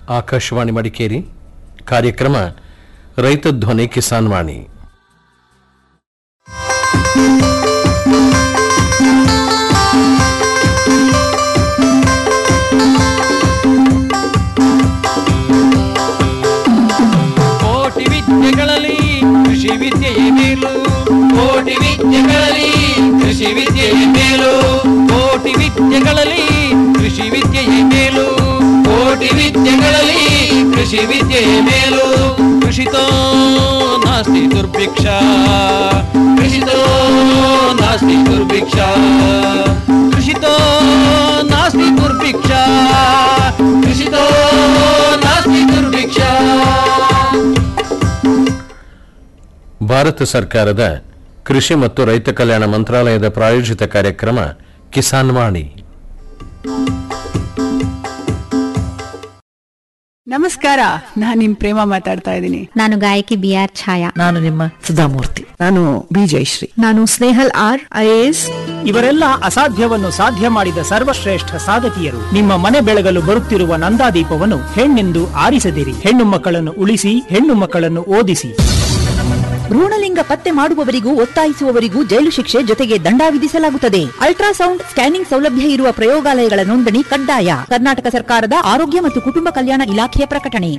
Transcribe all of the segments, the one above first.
ಆಕಾಶವಾಣಿ ಮಡಿಕೇರಿ ಕಾರ್ಯಕ್ರಮ ರೈತ ಧ್ವನಿ ಕಿಸಾನ್ ವಾಣಿ ಕೋಟಿ ವಿದ್ಯೆಗಳಲ್ಲಿ ಕೃಷಿ ವಿದ್ಯೆಯೇ ಮೇಲು ಕೋಟಿ ವಿದ್ಯೆಗಳಲ್ಲಿ ಕೃಷಿ ವಿದ್ಯೆಯೇ ಮೇಲು ಕೋಟಿ ವಿದ್ಯೆಗಳಲ್ಲಿ ಕೃಷಿ ವಿದ್ಯೆಯೇ ಮೇಲು ಕೋಟಿ ವಿದ್ಯೆಗಳಲ್ಲಿ ಕೃಷಿ ವಿದ್ಯೆಯೇ ಮೇಲು ಕೃಷಿತೋ ನಾಸ್ತಿ ದುರ್ಭಿಕ್ಷ ಕೃಷಿತೋ ನಾಸ್ತಿ ದುರ್ಭಿಕ್ಷ ಕೃಷಿತೋ ನಾಸ್ತಿ ದುರ್ಭಿಕ್ಷ ಕೃಷಿತೋ ನಾಸ್ತಿ ದುರ್ಭಿಕ್ಷ ಭಾರತ ಸರ್ಕಾರದ ಕೃಷಿ ಮತ್ತು ರೈತ ಕಲ್ಯಾಣ ಮಂತ್ರಾಲಯದ ಪ್ರಾಯೋಜಿತ ಕಾರ್ಯಕ್ರಮ ಕಿಸಾನ್ ವಾಣಿ ನಮಸ್ಕಾರ ನಾನ್ ನಿಮ್ ಪ್ರೇಮ ಮಾತಾಡ್ತಾ ಇದ್ದೀನಿ ನಾನು ಗಾಯಕಿ ಬಿ ಆರ್ ಛಾಯಾ ನಾನು ನಿಮ್ಮ ಸುಧಾಮೂರ್ತಿ ನಾನು ಬಿ ಜಯಶ್ರೀ ನಾನು ಸ್ನೇಹಲ್ ಆರ್ ಐಎಎಸ್ ಇವರೆಲ್ಲ ಅಸಾಧ್ಯವನ್ನು ಸಾಧ್ಯ ಮಾಡಿದ ಸರ್ವಶ್ರೇಷ್ಠ ಸಾಧಕಿಯರು ನಿಮ್ಮ ಮನೆ ಬೆಳಗಲು ಬರುತ್ತಿರುವ ನಂದಾದೀಪವನ್ನು ಹೆಣ್ಣೆಂದು ಆರಿಸದಿರಿ ಹೆಣ್ಣು ಮಕ್ಕಳನ್ನು ಉಳಿಸಿ ಹೆಣ್ಣು ಮಕ್ಕಳನ್ನು ಓದಿಸಿ ಭ್ರೂಣಲಿಂಗ ಪತ್ತೆ ಮಾಡುವವರಿಗೂ ಒತ್ತಾಯಿಸುವವರಿಗೂ ಜೈಲು ಶಿಕ್ಷೆ ಜೊತೆಗೆ ದಂಡ ವಿಧಿಸಲಾಗುತ್ತದೆ ಅಲ್ಟ್ರಾಸೌಂಡ್ ಸ್ಕ್ಯಾನಿಂಗ್ ಸೌಲಭ್ಯ ಇರುವ ಪ್ರಯೋಗಾಲಯಗಳ ನೋಂದಣಿ ಕಡ್ಡಾಯ ಕರ್ನಾಟಕ ಸರ್ಕಾರದ ಆರೋಗ್ಯ ಮತ್ತು ಕುಟುಂಬ ಕಲ್ಯಾಣ ಇಲಾಖೆಯ ಪ್ರಕಟಣೆ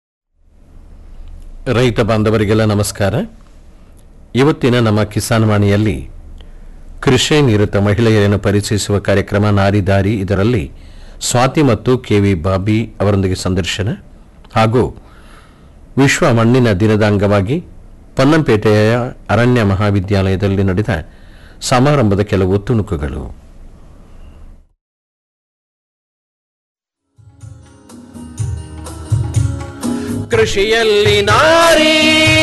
ರೈತ ಬಾಂಧವರಿಗೆಲ್ಲ ನಮಸ್ಕಾರ ಇವತ್ತಿನ ನಮ್ಮ ಕಿಸಾನ್ ವಾಣಿಯಲ್ಲಿ ಕೃಷಿ ನಿರತ ಮಹಿಳೆಯರನ್ನು ಪರಿಚಯಿಸುವ ಕಾರ್ಯಕ್ರಮ ನಾರಿ ದಾರಿ ಇದರಲ್ಲಿ ಸ್ವಾತಿ ಮತ್ತು ಕೆವಿ ಬಾಬಿ ಅವರೊಂದಿಗೆ ಸಂದರ್ಶನ ಹಾಗೂ ವಿಶ್ವ ಮಣ್ಣಿನ ದಿನದ ಅಂಗವಾಗಿ ಪೊನ್ನಂಪೇಟೆಯ ಅರಣ್ಯ ಮಹಾವಿದ್ಯಾಲಯದಲ್ಲಿ ನಡೆದ ಸಮಾರಂಭದ ಕೆಲವು ತುಣುಕುಗಳು ಕೃಷಿಯಲ್ಲಿ ನಾರಿ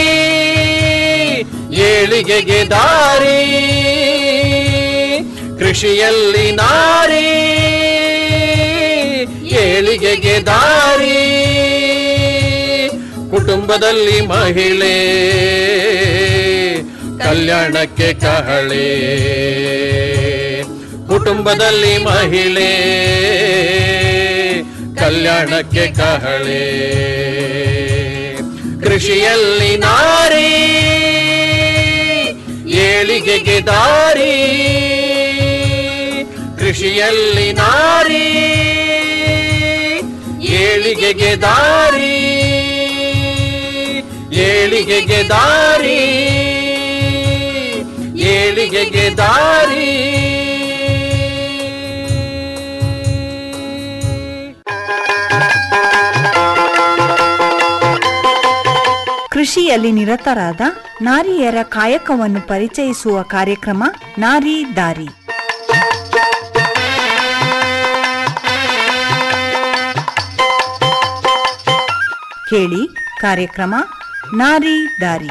ಏಳಿಗೆಗೆ ದಾರಿ ಕೃಷಿಯಲ್ಲಿ ನಾರಿ ಏಳಿಗೆಗೆ ದಾರಿ ಕುಟುಂಬದಲ್ಲಿ ಮಹಿಳೆ ಕಲ್ಯಾಣಕ್ಕೆ ಕಹಳೆ ಕುಟುಂಬದಲ್ಲಿ ಮಹಿಳೆ ಕಲ್ಯಾಣಕ್ಕೆ ಕಹಳೆ ಕೃಷಿಯಲ್ಲಿ ನಾರಿ ಏಳಿಗೆಗೆ ದಾರಿ ಕೃಷಿಯಲ್ಲಿ ನಾರಿ ಏಳಿಗೆಗೆ ದಾರಿ ಏಳಿಗೆಗೆ ದಾರಿ ಏಳಿಗೆಗೆ ದಾರಿ ಕೃಷಿಯಲ್ಲಿ ನಿರತರಾದ ನಾರಿಯರ ಕಾಯಕವನ್ನು ಪರಿಚಯಿಸುವ ಕಾರ್ಯಕ್ರಮ ನಾರಿ ದಾರಿ ಕೇಳಿ ಕಾರ್ಯಕ್ರಮ ನಾರಿ ದಾರಿ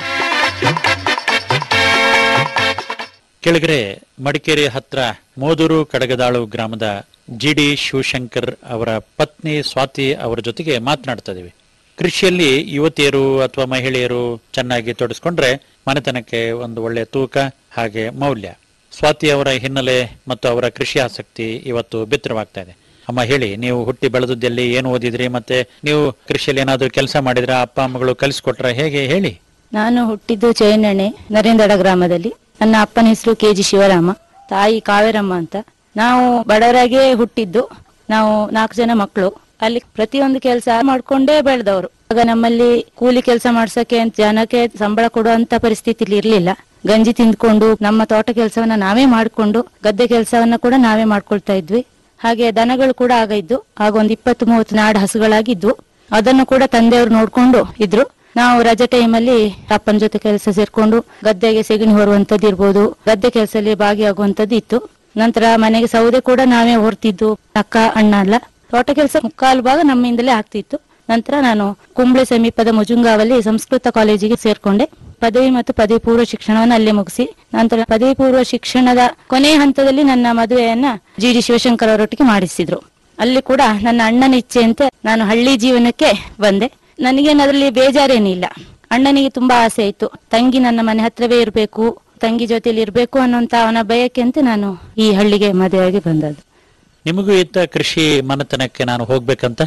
ಕೆಳಗರೆ ಮಡಿಕೇರಿ ಹತ್ರ ಮೋದೂರು ಕಡಗದಾಳು ಗ್ರಾಮದ ಜಿ ಡಿ ಶಿವಶಂಕರ್ ಅವರ ಪತ್ನಿ ಸ್ವಾತಿ ಅವರ ಜೊತೆಗೆ ಮಾತನಾಡ್ತಾ ಇದೀವಿ ಕೃಷಿಯಲ್ಲಿ ಯುವತಿಯರು ಅಥವಾ ಮಹಿಳೆಯರು ಚೆನ್ನಾಗಿ ತೊಡಸ್ಕೊಂಡ್ರೆ ಮನೆತನಕ್ಕೆ ಒಂದು ಒಳ್ಳೆಯ ತೂಕ ಹಾಗೆ ಮೌಲ್ಯ ಸ್ವಾತಿ ಅವರ ಹಿನ್ನೆಲೆ ಮತ್ತು ಅವರ ಕೃಷಿ ಆಸಕ್ತಿ ಇವತ್ತು ಬಿತ್ತರವಾಗ್ತಾ ಇದೆ ಅಮ್ಮ ಹೇಳಿ ನೀವು ಹುಟ್ಟಿ ಬೆಳೆದದ್ದಲ್ಲಿ ಏನು ಓದಿದ್ರಿ ಮತ್ತೆ ನೀವು ಕೃಷಿಯಲ್ಲಿ ಏನಾದ್ರು ಕೆಲಸ ಮಾಡಿದ್ರ ಅಪ್ಪ ಅಮ್ಮಗಳು ಕಲಿಸ್ಕೊಟ್ರ ಹೇಗೆ ಹೇಳಿ ನಾನು ಹುಟ್ಟಿದ್ದು ಚೈನಣ್ಣೆ ನರೇಂದಡ ಗ್ರಾಮದಲ್ಲಿ ನನ್ನ ಅಪ್ಪನ ಹೆಸರು ಕೆ ಜಿ ಶಿವರಾಮ ತಾಯಿ ಕಾವೇರಮ್ಮ ಅಂತ ನಾವು ಬಡವರಾಗೆ ಹುಟ್ಟಿದ್ದು ನಾವು ನಾಲ್ಕು ಜನ ಮಕ್ಕಳು ಅಲ್ಲಿ ಪ್ರತಿಯೊಂದು ಕೆಲಸ ಮಾಡ್ಕೊಂಡೇ ಬೆಳೆದವರು ಆಗ ನಮ್ಮಲ್ಲಿ ಕೂಲಿ ಕೆಲಸ ಮಾಡ್ಸಕ್ಕೆ ಅಂತ ಜನಕ್ಕೆ ಸಂಬಳ ಕೊಡುವಂತ ಪರಿಸ್ಥಿತಿ ಇರ್ಲಿಲ್ಲ ಗಂಜಿ ತಿಂದ್ಕೊಂಡು ನಮ್ಮ ತೋಟ ಕೆಲಸವನ್ನ ನಾವೇ ಮಾಡ್ಕೊಂಡು ಗದ್ದೆ ಕೆಲಸವನ್ನ ಕೂಡ ನಾವೇ ಮಾಡ್ಕೊಳ್ತಾ ಇದ್ವಿ ಹಾಗೆ ದನಗಳು ಕೂಡ ಆಗ ಇದ್ದು ಆಗ ಒಂದು ಇಪ್ಪತ್ತು ಮೂವತ್ತು ನಾಡು ಹಸುಗಳಾಗಿದ್ವು ಅದನ್ನು ಕೂಡ ತಂದೆಯವರು ನೋಡ್ಕೊಂಡು ಇದ್ರು ನಾವು ರಜೆ ಟೈಮಲ್ಲಿ ಅಪ್ಪನ ಜೊತೆ ಕೆಲಸ ಸೇರ್ಕೊಂಡು ಗದ್ದೆಗೆ ಸೆಗಣಿ ಹೊರುವಂತದ್ದು ಇರ್ಬೋದು ಗದ್ದೆ ಕೆಲಸದಲ್ಲಿ ಭಾಗಿಯಾಗುವಂತದ್ದು ಇತ್ತು ನಂತರ ಮನೆಗೆ ಸೌದೆ ಕೂಡ ನಾವೇ ಹೊರ್ತಿದ್ದು ಅಕ್ಕ ಅಣ್ಣ ಅಲ್ಲ ತೋಟ ಕೆಲಸ ಮುಕ್ಕಾಲು ಭಾಗ ನಮ್ಮಿಂದಲೇ ಆಗ್ತಿತ್ತು ನಂತರ ನಾನು ಕುಂಬ್ಳೆ ಸಮೀಪದ ಮುಜುಂಗಾವಲ್ಲಿ ಸಂಸ್ಕೃತ ಕಾಲೇಜಿಗೆ ಸೇರ್ಕೊಂಡೆ ಪದವಿ ಮತ್ತು ಪದವಿ ಪೂರ್ವ ಶಿಕ್ಷಣವನ್ನು ಅಲ್ಲೇ ಮುಗಿಸಿ ನಂತರ ಪದವಿ ಪೂರ್ವ ಶಿಕ್ಷಣದ ಕೊನೆಯ ಹಂತದಲ್ಲಿ ನನ್ನ ಮದುವೆಯನ್ನ ಜಿ ಡಿ ಶಿವಶಂಕರ್ ಅವರೊಟ್ಟಿಗೆ ಮಾಡಿಸಿದ್ರು ಅಲ್ಲಿ ಕೂಡ ನನ್ನ ಅಣ್ಣನ ಇಚ್ಛೆಯಂತೆ ನಾನು ಹಳ್ಳಿ ಜೀವನಕ್ಕೆ ಬಂದೆ ನನಗೇನು ಅದರಲ್ಲಿ ಬೇಜಾರೇನಿಲ್ಲ ಅಣ್ಣನಿಗೆ ತುಂಬಾ ಆಸೆ ಇತ್ತು ತಂಗಿ ನನ್ನ ಮನೆ ಹತ್ರವೇ ಇರಬೇಕು ತಂಗಿ ಜೊತೆಲಿ ಇರಬೇಕು ಅನ್ನೋಂತ ಅವನ ಬಯಕೆಂತೆ ನಾನು ಈ ಹಳ್ಳಿಗೆ ಮದುವೆಯಾಗಿ ಬಂದದ್ದು ನಿಮಗೂ ಇತ್ತ ಕೃಷಿ ಮನೆತನಕ್ಕೆ ನಾನು ಹೋಗ್ಬೇಕಂತ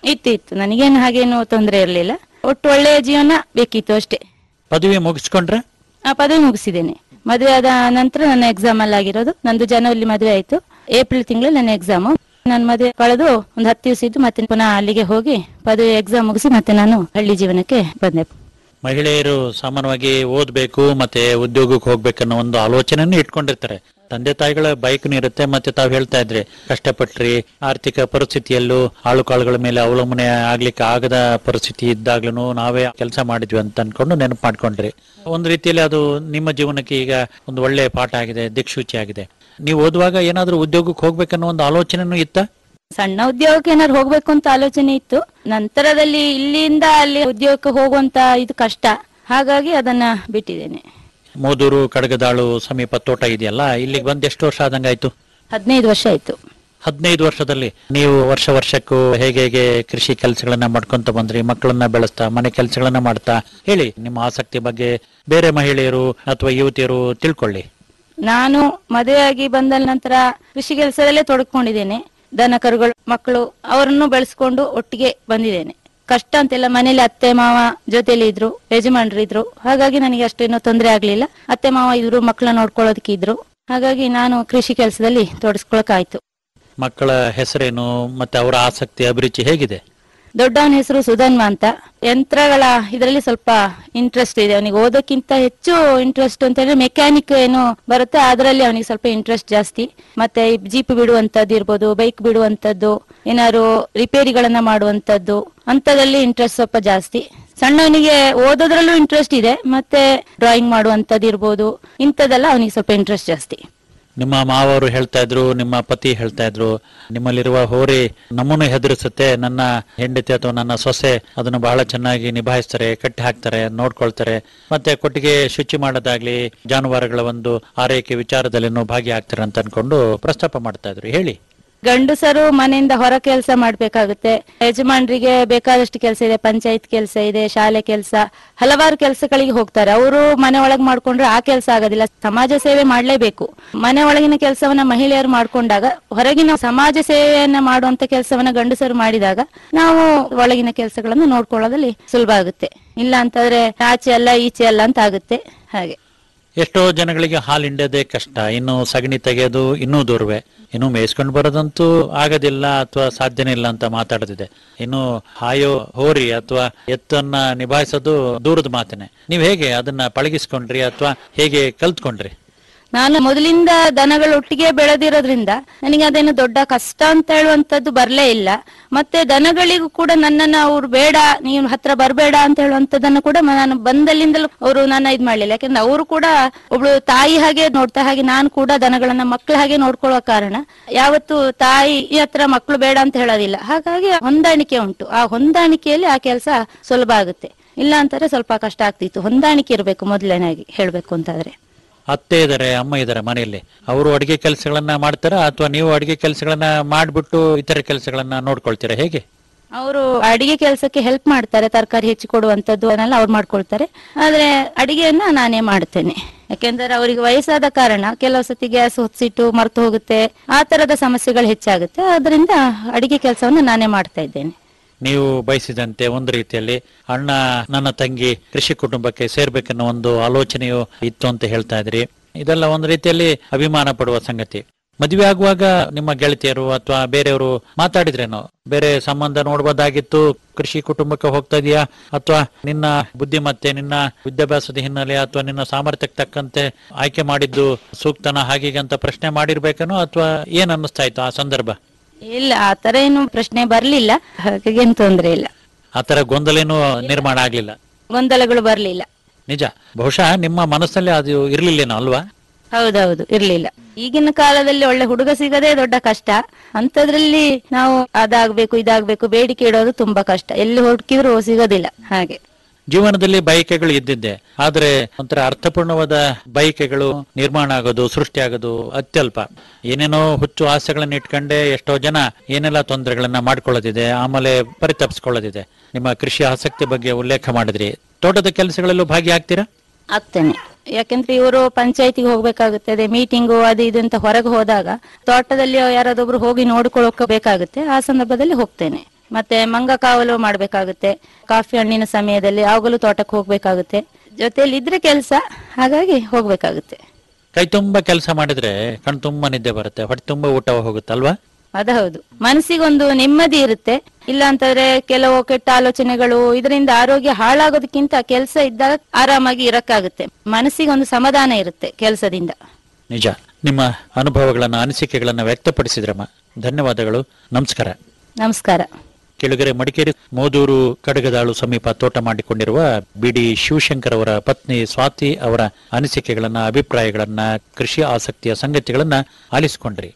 ಇತ್ತು ಇತ್ತು ನನಗೇನು ಹಾಗೇನು ತೊಂದರೆ ಇರಲಿಲ್ಲ ಒಟ್ಟು ಒಳ್ಳೆಯ ಜೀವನ ಬೇಕಿತ್ತು ಅಷ್ಟೇ ಪದವಿ ಮುಗಿಸ್ಕೊಂಡ್ರೆ ಆ ಪದವಿ ಮುಗಿಸಿದ್ದೇನೆ ಮದುವೆ ಆದ ನಂತರ ನನ್ನ ಎಕ್ಸಾಮ್ ಅಲ್ಲಿ ಆಗಿರೋದು ನಂದು ಜನವರಿ ಮದುವೆ ಆಯ್ತು ಏಪ್ರಿಲ್ ತಿಂಗಳು ನನ್ನ ಎಕ್ಸಾಮ್ ನನ್ನ ಮದುವೆ ಕಳೆದು ಒಂದು ಹತ್ತು ದಿವಸ ಇದ್ದು ಮತ್ತೆ ಪುನಃ ಅಲ್ಲಿಗೆ ಹೋಗಿ ಪದವಿ ಎಕ್ಸಾಮ್ ಮುಗಿಸಿ ಮತ್ತೆ ನಾನು ಹಳ್ಳಿ ಜೀವನಕ್ಕೆ ಬಂದೆ ಮಹಿಳೆಯರು ಸಾಮಾನ್ಯವಾಗಿ ಓದ್ಬೇಕು ಮತ್ತೆ ಉದ್ಯೋಗಕ್ಕೆ ಹೋಗ್ಬೇಕನ್ನೋ ಒಂದು ಆಲೋಚನೆಯನ್ನು ಇಟ್ಕೊಂಡಿರ್ತಾರೆ ತಂದೆ ತಾಯಿಗಳ ಬೈಕ್ನು ಇರುತ್ತೆ ಮತ್ತೆ ತಾವು ಹೇಳ್ತಾ ಇದ್ರಿ ಕಷ್ಟಪಟ್ರಿ ಆರ್ಥಿಕ ಪರಿಸ್ಥಿತಿಯಲ್ಲೂ ಆಳು ಕಾಳುಗಳ ಮೇಲೆ ಅವಲಂಬನೆ ಆಗ್ಲಿಕ್ಕೆ ಆಗದ ಪರಿಸ್ಥಿತಿ ಇದ್ದಾಗ್ಲೂ ನಾವೇ ಕೆಲಸ ಮಾಡಿದ್ವಿ ಅಂತ ಅನ್ಕೊಂಡು ನೆನಪು ಮಾಡ್ಕೊಂಡ್ರಿ ಒಂದು ರೀತಿಯಲ್ಲಿ ಅದು ನಿಮ್ಮ ಜೀವನಕ್ಕೆ ಈಗ ಒಂದು ಒಳ್ಳೆ ಪಾಠ ಆಗಿದೆ ದಿಕ್ಸೂಚಿ ಆಗಿದೆ ನೀವು ಓದುವಾಗ ಏನಾದ್ರೂ ಉದ್ಯೋಗಕ್ಕೆ ಹೋಗ್ಬೇಕನ್ನೋ ಒಂದು ಆಲೋಚನೆನೂ ಇತ್ತ ಸಣ್ಣ ಉದ್ಯೋಗಕ್ಕೆ ಏನಾದ್ರು ಹೋಗ್ಬೇಕು ಅಂತ ಆಲೋಚನೆ ಇತ್ತು ನಂತರದಲ್ಲಿ ಇಲ್ಲಿಂದ ಅಲ್ಲಿ ಉದ್ಯೋಗಕ್ಕೆ ಹೋಗುವಂತ ಇದು ಕಷ್ಟ ಹಾಗಾಗಿ ಅದನ್ನ ಬಿಟ್ಟಿದ್ದೇನೆ ಮೋದೂರು ಕಡಗದಾಳು ಸಮೀಪ ತೋಟ ಇದೆಯಲ್ಲ ಇಲ್ಲಿಗೆ ಬಂದ್ ಎಷ್ಟು ವರ್ಷ ಆದಂಗಾಯ್ತು ಹದಿನೈದು ವರ್ಷ ಆಯ್ತು ಹದಿನೈದು ವರ್ಷದಲ್ಲಿ ನೀವು ವರ್ಷ ವರ್ಷಕ್ಕೂ ಹೇಗೆ ಹೇಗೆ ಕೃಷಿ ಕೆಲಸಗಳನ್ನ ಮಾಡ್ಕೊಂತ ಬಂದ್ರಿ ಮಕ್ಕಳನ್ನ ಬೆಳೆಸ್ತಾ ಮನೆ ಕೆಲಸಗಳನ್ನ ಮಾಡ್ತಾ ಹೇಳಿ ನಿಮ್ಮ ಆಸಕ್ತಿ ಬಗ್ಗೆ ಬೇರೆ ಮಹಿಳೆಯರು ಅಥವಾ ಯುವತಿಯರು ತಿಳ್ಕೊಳ್ಳಿ ನಾನು ಮದುವೆಯಾಗಿ ಬಂದ ನಂತರ ಕೃಷಿ ಕೆಲಸದಲ್ಲೇ ತೊಡಕೊಂಡಿದ್ದೇನೆ ದನ ಕರುಗಳು ಮಕ್ಕಳು ಅವರನ್ನು ಬೆಳೆಸ್ಕೊಂಡು ಒಟ್ಟಿಗೆ ಬಂದಿದ್ದೇನೆ ಕಷ್ಟ ಅಂತೆಲ್ಲ ಮನೇಲಿ ಅತ್ತೆ ಮಾವ ಜೊತೆಲಿ ಇದ್ರು ಯಜಮಾನ್ರು ಇದ್ರು ಹಾಗಾಗಿ ನನಗೆ ಅಷ್ಟೇನು ತೊಂದರೆ ಆಗ್ಲಿಲ್ಲ ಅತ್ತೆ ಮಾವ ಇದ್ರು ಮಕ್ಕಳನ್ನ ನೋಡ್ಕೊಳ್ಳೋದಕ್ಕೆ ಇದ್ರು ಹಾಗಾಗಿ ನಾನು ಕೃಷಿ ಕೆಲಸದಲ್ಲಿ ತೊಡಸ್ಕೊಳಕಾಯ್ತು ಮಕ್ಕಳ ಹೆಸರೇನು ಮತ್ತೆ ಅವರ ಆಸಕ್ತಿ ಅಭಿರುಚಿ ಹೇಗಿದೆ ದೊಡ್ಡವನ ಹೆಸರು ಸುಧನ್ವ ಅಂತ ಯಂತ್ರಗಳ ಇದರಲ್ಲಿ ಸ್ವಲ್ಪ ಇಂಟ್ರೆಸ್ಟ್ ಇದೆ ಅವನಿಗೆ ಓದೋಕ್ಕಿಂತ ಹೆಚ್ಚು ಇಂಟ್ರೆಸ್ಟ್ ಅಂತ ಹೇಳಿದ್ರೆ ಮೆಕ್ಯಾನಿಕ್ ಏನು ಬರುತ್ತೆ ಅದರಲ್ಲಿ ಅವನಿಗೆ ಸ್ವಲ್ಪ ಇಂಟ್ರೆಸ್ಟ್ ಜಾಸ್ತಿ ಮತ್ತೆ ಈ ಜೀಪ್ ಬಿಡುವಂತದ್ದು ಇರ್ಬೋದು ಬೈಕ್ ಬಿಡುವಂತದ್ದು ಏನಾದ್ರು ರಿಪೇರಿಗಳನ್ನ ಮಾಡುವಂತದ್ದು ಅಂತದಲ್ಲಿ ಇಂಟ್ರೆಸ್ಟ್ ಸ್ವಲ್ಪ ಜಾಸ್ತಿ ಸಣ್ಣವನಿಗೆ ಓದೋದ್ರಲ್ಲೂ ಇಂಟ್ರೆಸ್ಟ್ ಇದೆ ಮತ್ತೆ ಡ್ರಾಯಿಂಗ್ ಮಾಡುವಂತದ್ದು ಇರ್ಬೋದು ಇಂಥದ್ದೆಲ್ಲ ಅವನಿಗೆ ಸ್ವಲ್ಪ ಇಂಟ್ರೆಸ್ಟ್ ಜಾಸ್ತಿ ನಿಮ್ಮ ಮಾವರು ಹೇಳ್ತಾ ಇದ್ರು ನಿಮ್ಮ ಪತಿ ಹೇಳ್ತಾ ಇದ್ರು ನಿಮ್ಮಲ್ಲಿರುವ ಹೋರಿ ನಮ್ಮನ್ನು ಹೆದರಿಸುತ್ತೆ ನನ್ನ ಹೆಂಡತಿ ಅಥವಾ ನನ್ನ ಸೊಸೆ ಅದನ್ನು ಬಹಳ ಚೆನ್ನಾಗಿ ನಿಭಾಯಿಸ್ತಾರೆ ಕಟ್ಟಿ ಹಾಕ್ತಾರೆ ನೋಡ್ಕೊಳ್ತಾರೆ ಮತ್ತೆ ಕೊಟ್ಟಿಗೆ ಶುಚಿ ಮಾಡೋದಾಗ್ಲಿ ಜಾನುವಾರುಗಳ ಒಂದು ಆರೈಕೆ ವಿಚಾರದಲ್ಲಿನೂ ಭಾಗಿಯಾಗ್ತಾರೆ ಅಂತ ಅನ್ಕೊಂಡು ಪ್ರಸ್ತಾಪ ಮಾಡ್ತಾ ಇದ್ರು ಹೇಳಿ ಗಂಡಸರು ಮನೆಯಿಂದ ಹೊರ ಕೆಲಸ ಮಾಡ್ಬೇಕಾಗುತ್ತೆ ಯಜಮಾನ್ರಿಗೆ ಬೇಕಾದಷ್ಟು ಕೆಲಸ ಇದೆ ಪಂಚಾಯತ್ ಕೆಲಸ ಇದೆ ಶಾಲೆ ಕೆಲಸ ಹಲವಾರು ಕೆಲಸಗಳಿಗೆ ಹೋಗ್ತಾರೆ ಅವರು ಮನೆ ಒಳಗ್ ಮಾಡ್ಕೊಂಡ್ರೆ ಆ ಕೆಲಸ ಆಗೋದಿಲ್ಲ ಸಮಾಜ ಸೇವೆ ಮಾಡ್ಲೇಬೇಕು ಮನೆ ಒಳಗಿನ ಕೆಲಸವನ್ನ ಮಹಿಳೆಯರು ಮಾಡ್ಕೊಂಡಾಗ ಹೊರಗಿನ ಸಮಾಜ ಸೇವೆಯನ್ನ ಮಾಡುವಂತ ಕೆಲಸವನ್ನ ಗಂಡಸರು ಮಾಡಿದಾಗ ನಾವು ಒಳಗಿನ ಕೆಲಸಗಳನ್ನು ನೋಡ್ಕೊಳ್ಳೋದಲ್ಲಿ ಸುಲಭ ಆಗುತ್ತೆ ಇಲ್ಲ ಅಂತಂದ್ರೆ ಆಚೆ ಅಲ್ಲ ಈಚೆ ಅಲ್ಲ ಅಂತ ಆಗುತ್ತೆ ಹಾಗೆ ಎಷ್ಟೋ ಜನಗಳಿಗೆ ಹಾಲು ಹಿಂಡೋದೇ ಕಷ್ಟ ಇನ್ನು ಸಗಣಿ ತೆಗೆಯೋದು ಇನ್ನೂ ದೂರವೇ ಇನ್ನು ಮೇಯಿಸ್ಕೊಂಡು ಬರೋದಂತೂ ಆಗೋದಿಲ್ಲ ಅಥವಾ ಸಾಧ್ಯನೇ ಇಲ್ಲ ಅಂತ ಮಾತಾಡ್ತಿದೆ ಇನ್ನು ಹಾಯೋ ಹೋರಿ ಅಥವಾ ಎತ್ತನ್ನ ನಿಭಾಯಿಸೋದು ದೂರದ ಮಾತನೆ ನೀವು ಹೇಗೆ ಅದನ್ನ ಪಳಗಿಸ್ಕೊಂಡ್ರಿ ಅಥವಾ ಹೇಗೆ ಕಲ್ತ್ಕೊಂಡ್ರಿ ನಾನು ಮೊದಲಿಂದ ದನಗಳು ಒಟ್ಟಿಗೆ ಬೆಳೆದಿರೋದ್ರಿಂದ ನನಗೆ ಅದೇನು ದೊಡ್ಡ ಕಷ್ಟ ಅಂತ ಹೇಳುವಂತದ್ದು ಬರ್ಲೇ ಇಲ್ಲ ಮತ್ತೆ ದನಗಳಿಗೂ ಕೂಡ ನನ್ನನ್ನ ಅವ್ರು ಬೇಡ ನೀವು ಹತ್ರ ಬರಬೇಡ ಅಂತ ಹೇಳುವಂತದನ್ನ ಕೂಡ ಮ- ನಾನು ಬಂದಲ್ಲಿಂದಲೂ ಅವರು ನನ್ನ ಇದ್ ಮಾಡ್ಲಿಲ್ಲ ಯಾಕಂದ್ರೆ ಅವರು ಕೂಡ ಒಬ್ಳು ತಾಯಿ ಹಾಗೆ ನೋಡ್ತಾ ಹಾಗೆ ನಾನು ಕೂಡ ದನಗಳನ್ನ ಮಕ್ಕಳ ಹಾಗೆ ನೋಡ್ಕೊಳ್ಳೋ ಕಾರಣ ಯಾವತ್ತು ತಾಯಿ ಹತ್ರ ಮಕ್ಕಳು ಬೇಡ ಅಂತ ಹೇಳೋದಿಲ್ಲ ಹಾಗಾಗಿ ಹೊಂದಾಣಿಕೆ ಉಂಟು ಆ ಹೊಂದಾಣಿಕೆಯಲ್ಲಿ ಆ ಕೆಲಸ ಸುಲಭ ಆಗುತ್ತೆ ಇಲ್ಲ ಅಂತಾರೆ ಸ್ವಲ್ಪ ಕಷ್ಟ ಆಗ್ತಿತ್ತು ಹೊಂದಾಣಿಕೆ ಇರಬೇಕು ಮೊದಲನೇದಾಗಿ ಹೇಳ್ಬೇಕು ಅಂತಾದ್ರೆ ಅತ್ತೆ ಇದಾರೆ ಅಮ್ಮ ಇದಾರೆ ಮನೆಯಲ್ಲಿ ಅವರು ಅಡಿಗೆ ಕೆಲಸಗಳನ್ನ ಮಾಡ್ತಾರಾ ಅಥವಾ ನೀವು ಅಡಿಗೆ ಕೆಲಸಗಳನ್ನ ಮಾಡ್ಬಿಟ್ಟು ಇತರ ಕೆಲಸಗಳನ್ನ ನೋಡ್ಕೊಳ್ತೀರಾ ಹೇಗೆ ಅವರು ಅಡಿಗೆ ಕೆಲಸಕ್ಕೆ ಹೆಲ್ಪ್ ಮಾಡ್ತಾರೆ ತರಕಾರಿ ಹೆಚ್ಚಿ ಕೊಡುವಂತದ್ದು ಅದನ್ನೆಲ್ಲ ಅವ್ರು ಮಾಡ್ಕೊಳ್ತಾರೆ ಆದ್ರೆ ಅಡಿಗೆಯನ್ನ ನಾನೇ ಮಾಡ್ತೇನೆ ಯಾಕೆಂದ್ರೆ ಅವರಿಗೆ ವಯಸ್ಸಾದ ಕಾರಣ ಕೆಲವು ಸತಿ ಗ್ಯಾಸ್ ಹೊತ್ತಿಟ್ಟು ಮರ್ತು ಹೋಗುತ್ತೆ ಆ ತರದ ಸಮಸ್ಯೆಗಳು ಹೆಚ್ಚಾಗುತ್ತೆ ಅದರಿಂದ ಅಡಿಗೆ ಕೆಲಸವನ್ನು ನಾನೇ ಮಾಡ್ತಾ ಇದ್ದೇನೆ ನೀವು ಬಯಸಿದಂತೆ ಒಂದು ರೀತಿಯಲ್ಲಿ ಅಣ್ಣ ನನ್ನ ತಂಗಿ ಕೃಷಿ ಕುಟುಂಬಕ್ಕೆ ಸೇರ್ಬೇಕನ್ನೋ ಒಂದು ಆಲೋಚನೆಯು ಇತ್ತು ಅಂತ ಹೇಳ್ತಾ ಇದ್ರಿ ಇದೆಲ್ಲ ಒಂದು ರೀತಿಯಲ್ಲಿ ಅಭಿಮಾನ ಪಡುವ ಸಂಗತಿ ಮದುವೆ ಆಗುವಾಗ ನಿಮ್ಮ ಗೆಳತಿಯರು ಅಥವಾ ಬೇರೆಯವರು ಮಾತಾಡಿದ್ರೇನೋ ಬೇರೆ ಸಂಬಂಧ ನೋಡ್ಬೋದಾಗಿತ್ತು ಕೃಷಿ ಕುಟುಂಬಕ್ಕೆ ಹೋಗ್ತಾ ಇದೀಯಾ ಅಥವಾ ನಿನ್ನ ಬುದ್ಧಿಮತ್ತೆ ನಿನ್ನ ವಿದ್ಯಾಭ್ಯಾಸದ ಹಿನ್ನೆಲೆ ಅಥವಾ ನಿನ್ನ ಸಾಮರ್ಥ್ಯಕ್ಕೆ ತಕ್ಕಂತೆ ಆಯ್ಕೆ ಮಾಡಿದ್ದು ಸೂಕ್ತನ ಹಾಗೀಗೆ ಅಂತ ಪ್ರಶ್ನೆ ಮಾಡಿರ್ಬೇಕನೋ ಅಥವಾ ಏನ್ ಅನ್ನಿಸ್ತಾ ಇತ್ತು ಆ ಸಂದರ್ಭ ಇಲ್ಲ ಆ ತರ ಏನು ಪ್ರಶ್ನೆ ಬರ್ಲಿಲ್ಲ ಹಾಗಾಗಿ ಏನ್ ತೊಂದ್ರೆ ಇಲ್ಲ ಆತರ ಗೊಂದಲೇನು ನಿರ್ಮಾಣ ಆಗ್ಲಿಲ್ಲ ಗೊಂದಲಗಳು ಬರ್ಲಿಲ್ಲ ನಿಜ ಬಹುಶಃ ನಿಮ್ಮ ಮನಸ್ಸಲ್ಲಿ ಅದು ಇರ್ಲಿಲ್ಲೇನೋ ಅಲ್ವಾ ಹೌದೌದು ಇರ್ಲಿಲ್ಲ ಈಗಿನ ಕಾಲದಲ್ಲಿ ಒಳ್ಳೆ ಹುಡುಗ ಸಿಗದೇ ದೊಡ್ಡ ಕಷ್ಟ ಅಂತದ್ರಲ್ಲಿ ನಾವು ಅದಾಗ್ಬೇಕು ಇದಾಗ್ಬೇಕು ಬೇಡಿಕೆ ಇಡೋದು ತುಂಬಾ ಕಷ್ಟ ಎಲ್ಲಿ ಹುಡುಕಿದ್ರು ಸಿಗೋದಿಲ್ಲ ಹಾಗೆ ಜೀವನದಲ್ಲಿ ಬಯಕೆಗಳು ಇದ್ದಿದ್ದೆ ಆದ್ರೆ ಒಂಥರ ಅರ್ಥಪೂರ್ಣವಾದ ಬಯಕೆಗಳು ನಿರ್ಮಾಣ ಆಗೋದು ಸೃಷ್ಟಿ ಆಗೋದು ಅತ್ಯಲ್ಪ ಏನೇನೋ ಹುಚ್ಚು ಆಸೆಗಳನ್ನ ಇಟ್ಕೊಂಡೆ ಎಷ್ಟೋ ಜನ ಏನೆಲ್ಲ ತೊಂದರೆಗಳನ್ನ ಮಾಡ್ಕೊಳ್ಳೋದಿದೆ ಆಮೇಲೆ ಪರಿತಪ್ಸ್ಕೊಳ್ಳೋದಿದೆ ನಿಮ್ಮ ಕೃಷಿ ಆಸಕ್ತಿ ಬಗ್ಗೆ ಉಲ್ಲೇಖ ಮಾಡಿದ್ರಿ ತೋಟದ ಕೆಲಸಗಳಲ್ಲೂ ಭಾಗಿಯಾಗ್ತೀರಾ ಆಗ್ತೇನೆ ಯಾಕೆಂದ್ರೆ ಇವರು ಪಂಚಾಯತಿಗೆ ಹೋಗ್ಬೇಕಾಗುತ್ತದೆ ಮೀಟಿಂಗು ಅದು ಇದು ಅಂತ ಹೊರಗೆ ಹೋದಾಗ ತೋಟದಲ್ಲಿ ಯಾರಾದೊಬ್ರು ಹೋಗಿ ನೋಡ್ಕೊಳ್ಳೋಕೆ ಬೇಕಾಗುತ್ತೆ ಆ ಸಂದರ್ಭದಲ್ಲಿ ಹೋಗ್ತೇನೆ ಮತ್ತೆ ಮಂಗ ಕಾವಲು ಮಾಡ್ಬೇಕಾಗುತ್ತೆ ಕಾಫಿ ಹಣ್ಣಿನ ಸಮಯದಲ್ಲಿ ಯಾವಾಗಲೂ ತೋಟಕ್ಕೆ ಹೋಗ್ಬೇಕಾಗುತ್ತೆ ಜೊತೆಲಿ ಇದ್ರೆ ಕೆಲಸ ಹಾಗಾಗಿ ಹೋಗ್ಬೇಕಾಗುತ್ತೆ ಕೈ ತುಂಬಾ ಕೆಲಸ ಮಾಡಿದ್ರೆ ಕಣ್ ತುಂಬಾ ನಿದ್ದೆ ಬರುತ್ತೆ ಹೊಟ್ಟೆ ತುಂಬಾ ಊಟ ಹೋಗುತ್ತಲ್ವಾ ಅದು ಹೌದು ಮನಸ್ಸಿಗೊಂದು ನೆಮ್ಮದಿ ಇರುತ್ತೆ ಇಲ್ಲ ಅಂತಂದ್ರೆ ಕೆಲವು ಕೆಟ್ಟ ಆಲೋಚನೆಗಳು ಇದರಿಂದ ಆರೋಗ್ಯ ಹಾಳಾಗೋದಕ್ಕಿಂತ ಕೆಲಸ ಇದ್ದಾಗ ಆರಾಮಾಗಿ ಇರಕ್ಕಾಗುತ್ತೆ ಮನಸ್ಸಿಗೊಂದು ಸಮಾಧಾನ ಇರುತ್ತೆ ಕೆಲಸದಿಂದ ನಿಜ ನಿಮ್ಮ ಅನುಭವಗಳನ್ನ ಅನಿಸಿಕೆಗಳನ್ನ ವ್ಯಕ್ತಪಡಿಸಿದ್ರಮ್ಮ ಧನ್ಯವಾದಗಳು ನಮಸ್ಕಾರ ನಮಸ್ಕಾರ ಕೆಳಗರೆ ಮಡಿಕೇರಿ ಮೋದೂರು ಕಡಗದಾಳು ಸಮೀಪ ತೋಟ ಮಾಡಿಕೊಂಡಿರುವ ಬಿಡಿ ಶಿವಶಂಕರ್ ಅವರ ಪತ್ನಿ ಸ್ವಾತಿ ಅವರ ಅನಿಸಿಕೆಗಳನ್ನ ಅಭಿಪ್ರಾಯಗಳನ್ನ ಕೃಷಿ ಆಸಕ್ತಿಯ ಸಂಗತಿಗಳನ್ನ ಆಲಿಸಿಕೊಂಡ್ರಿ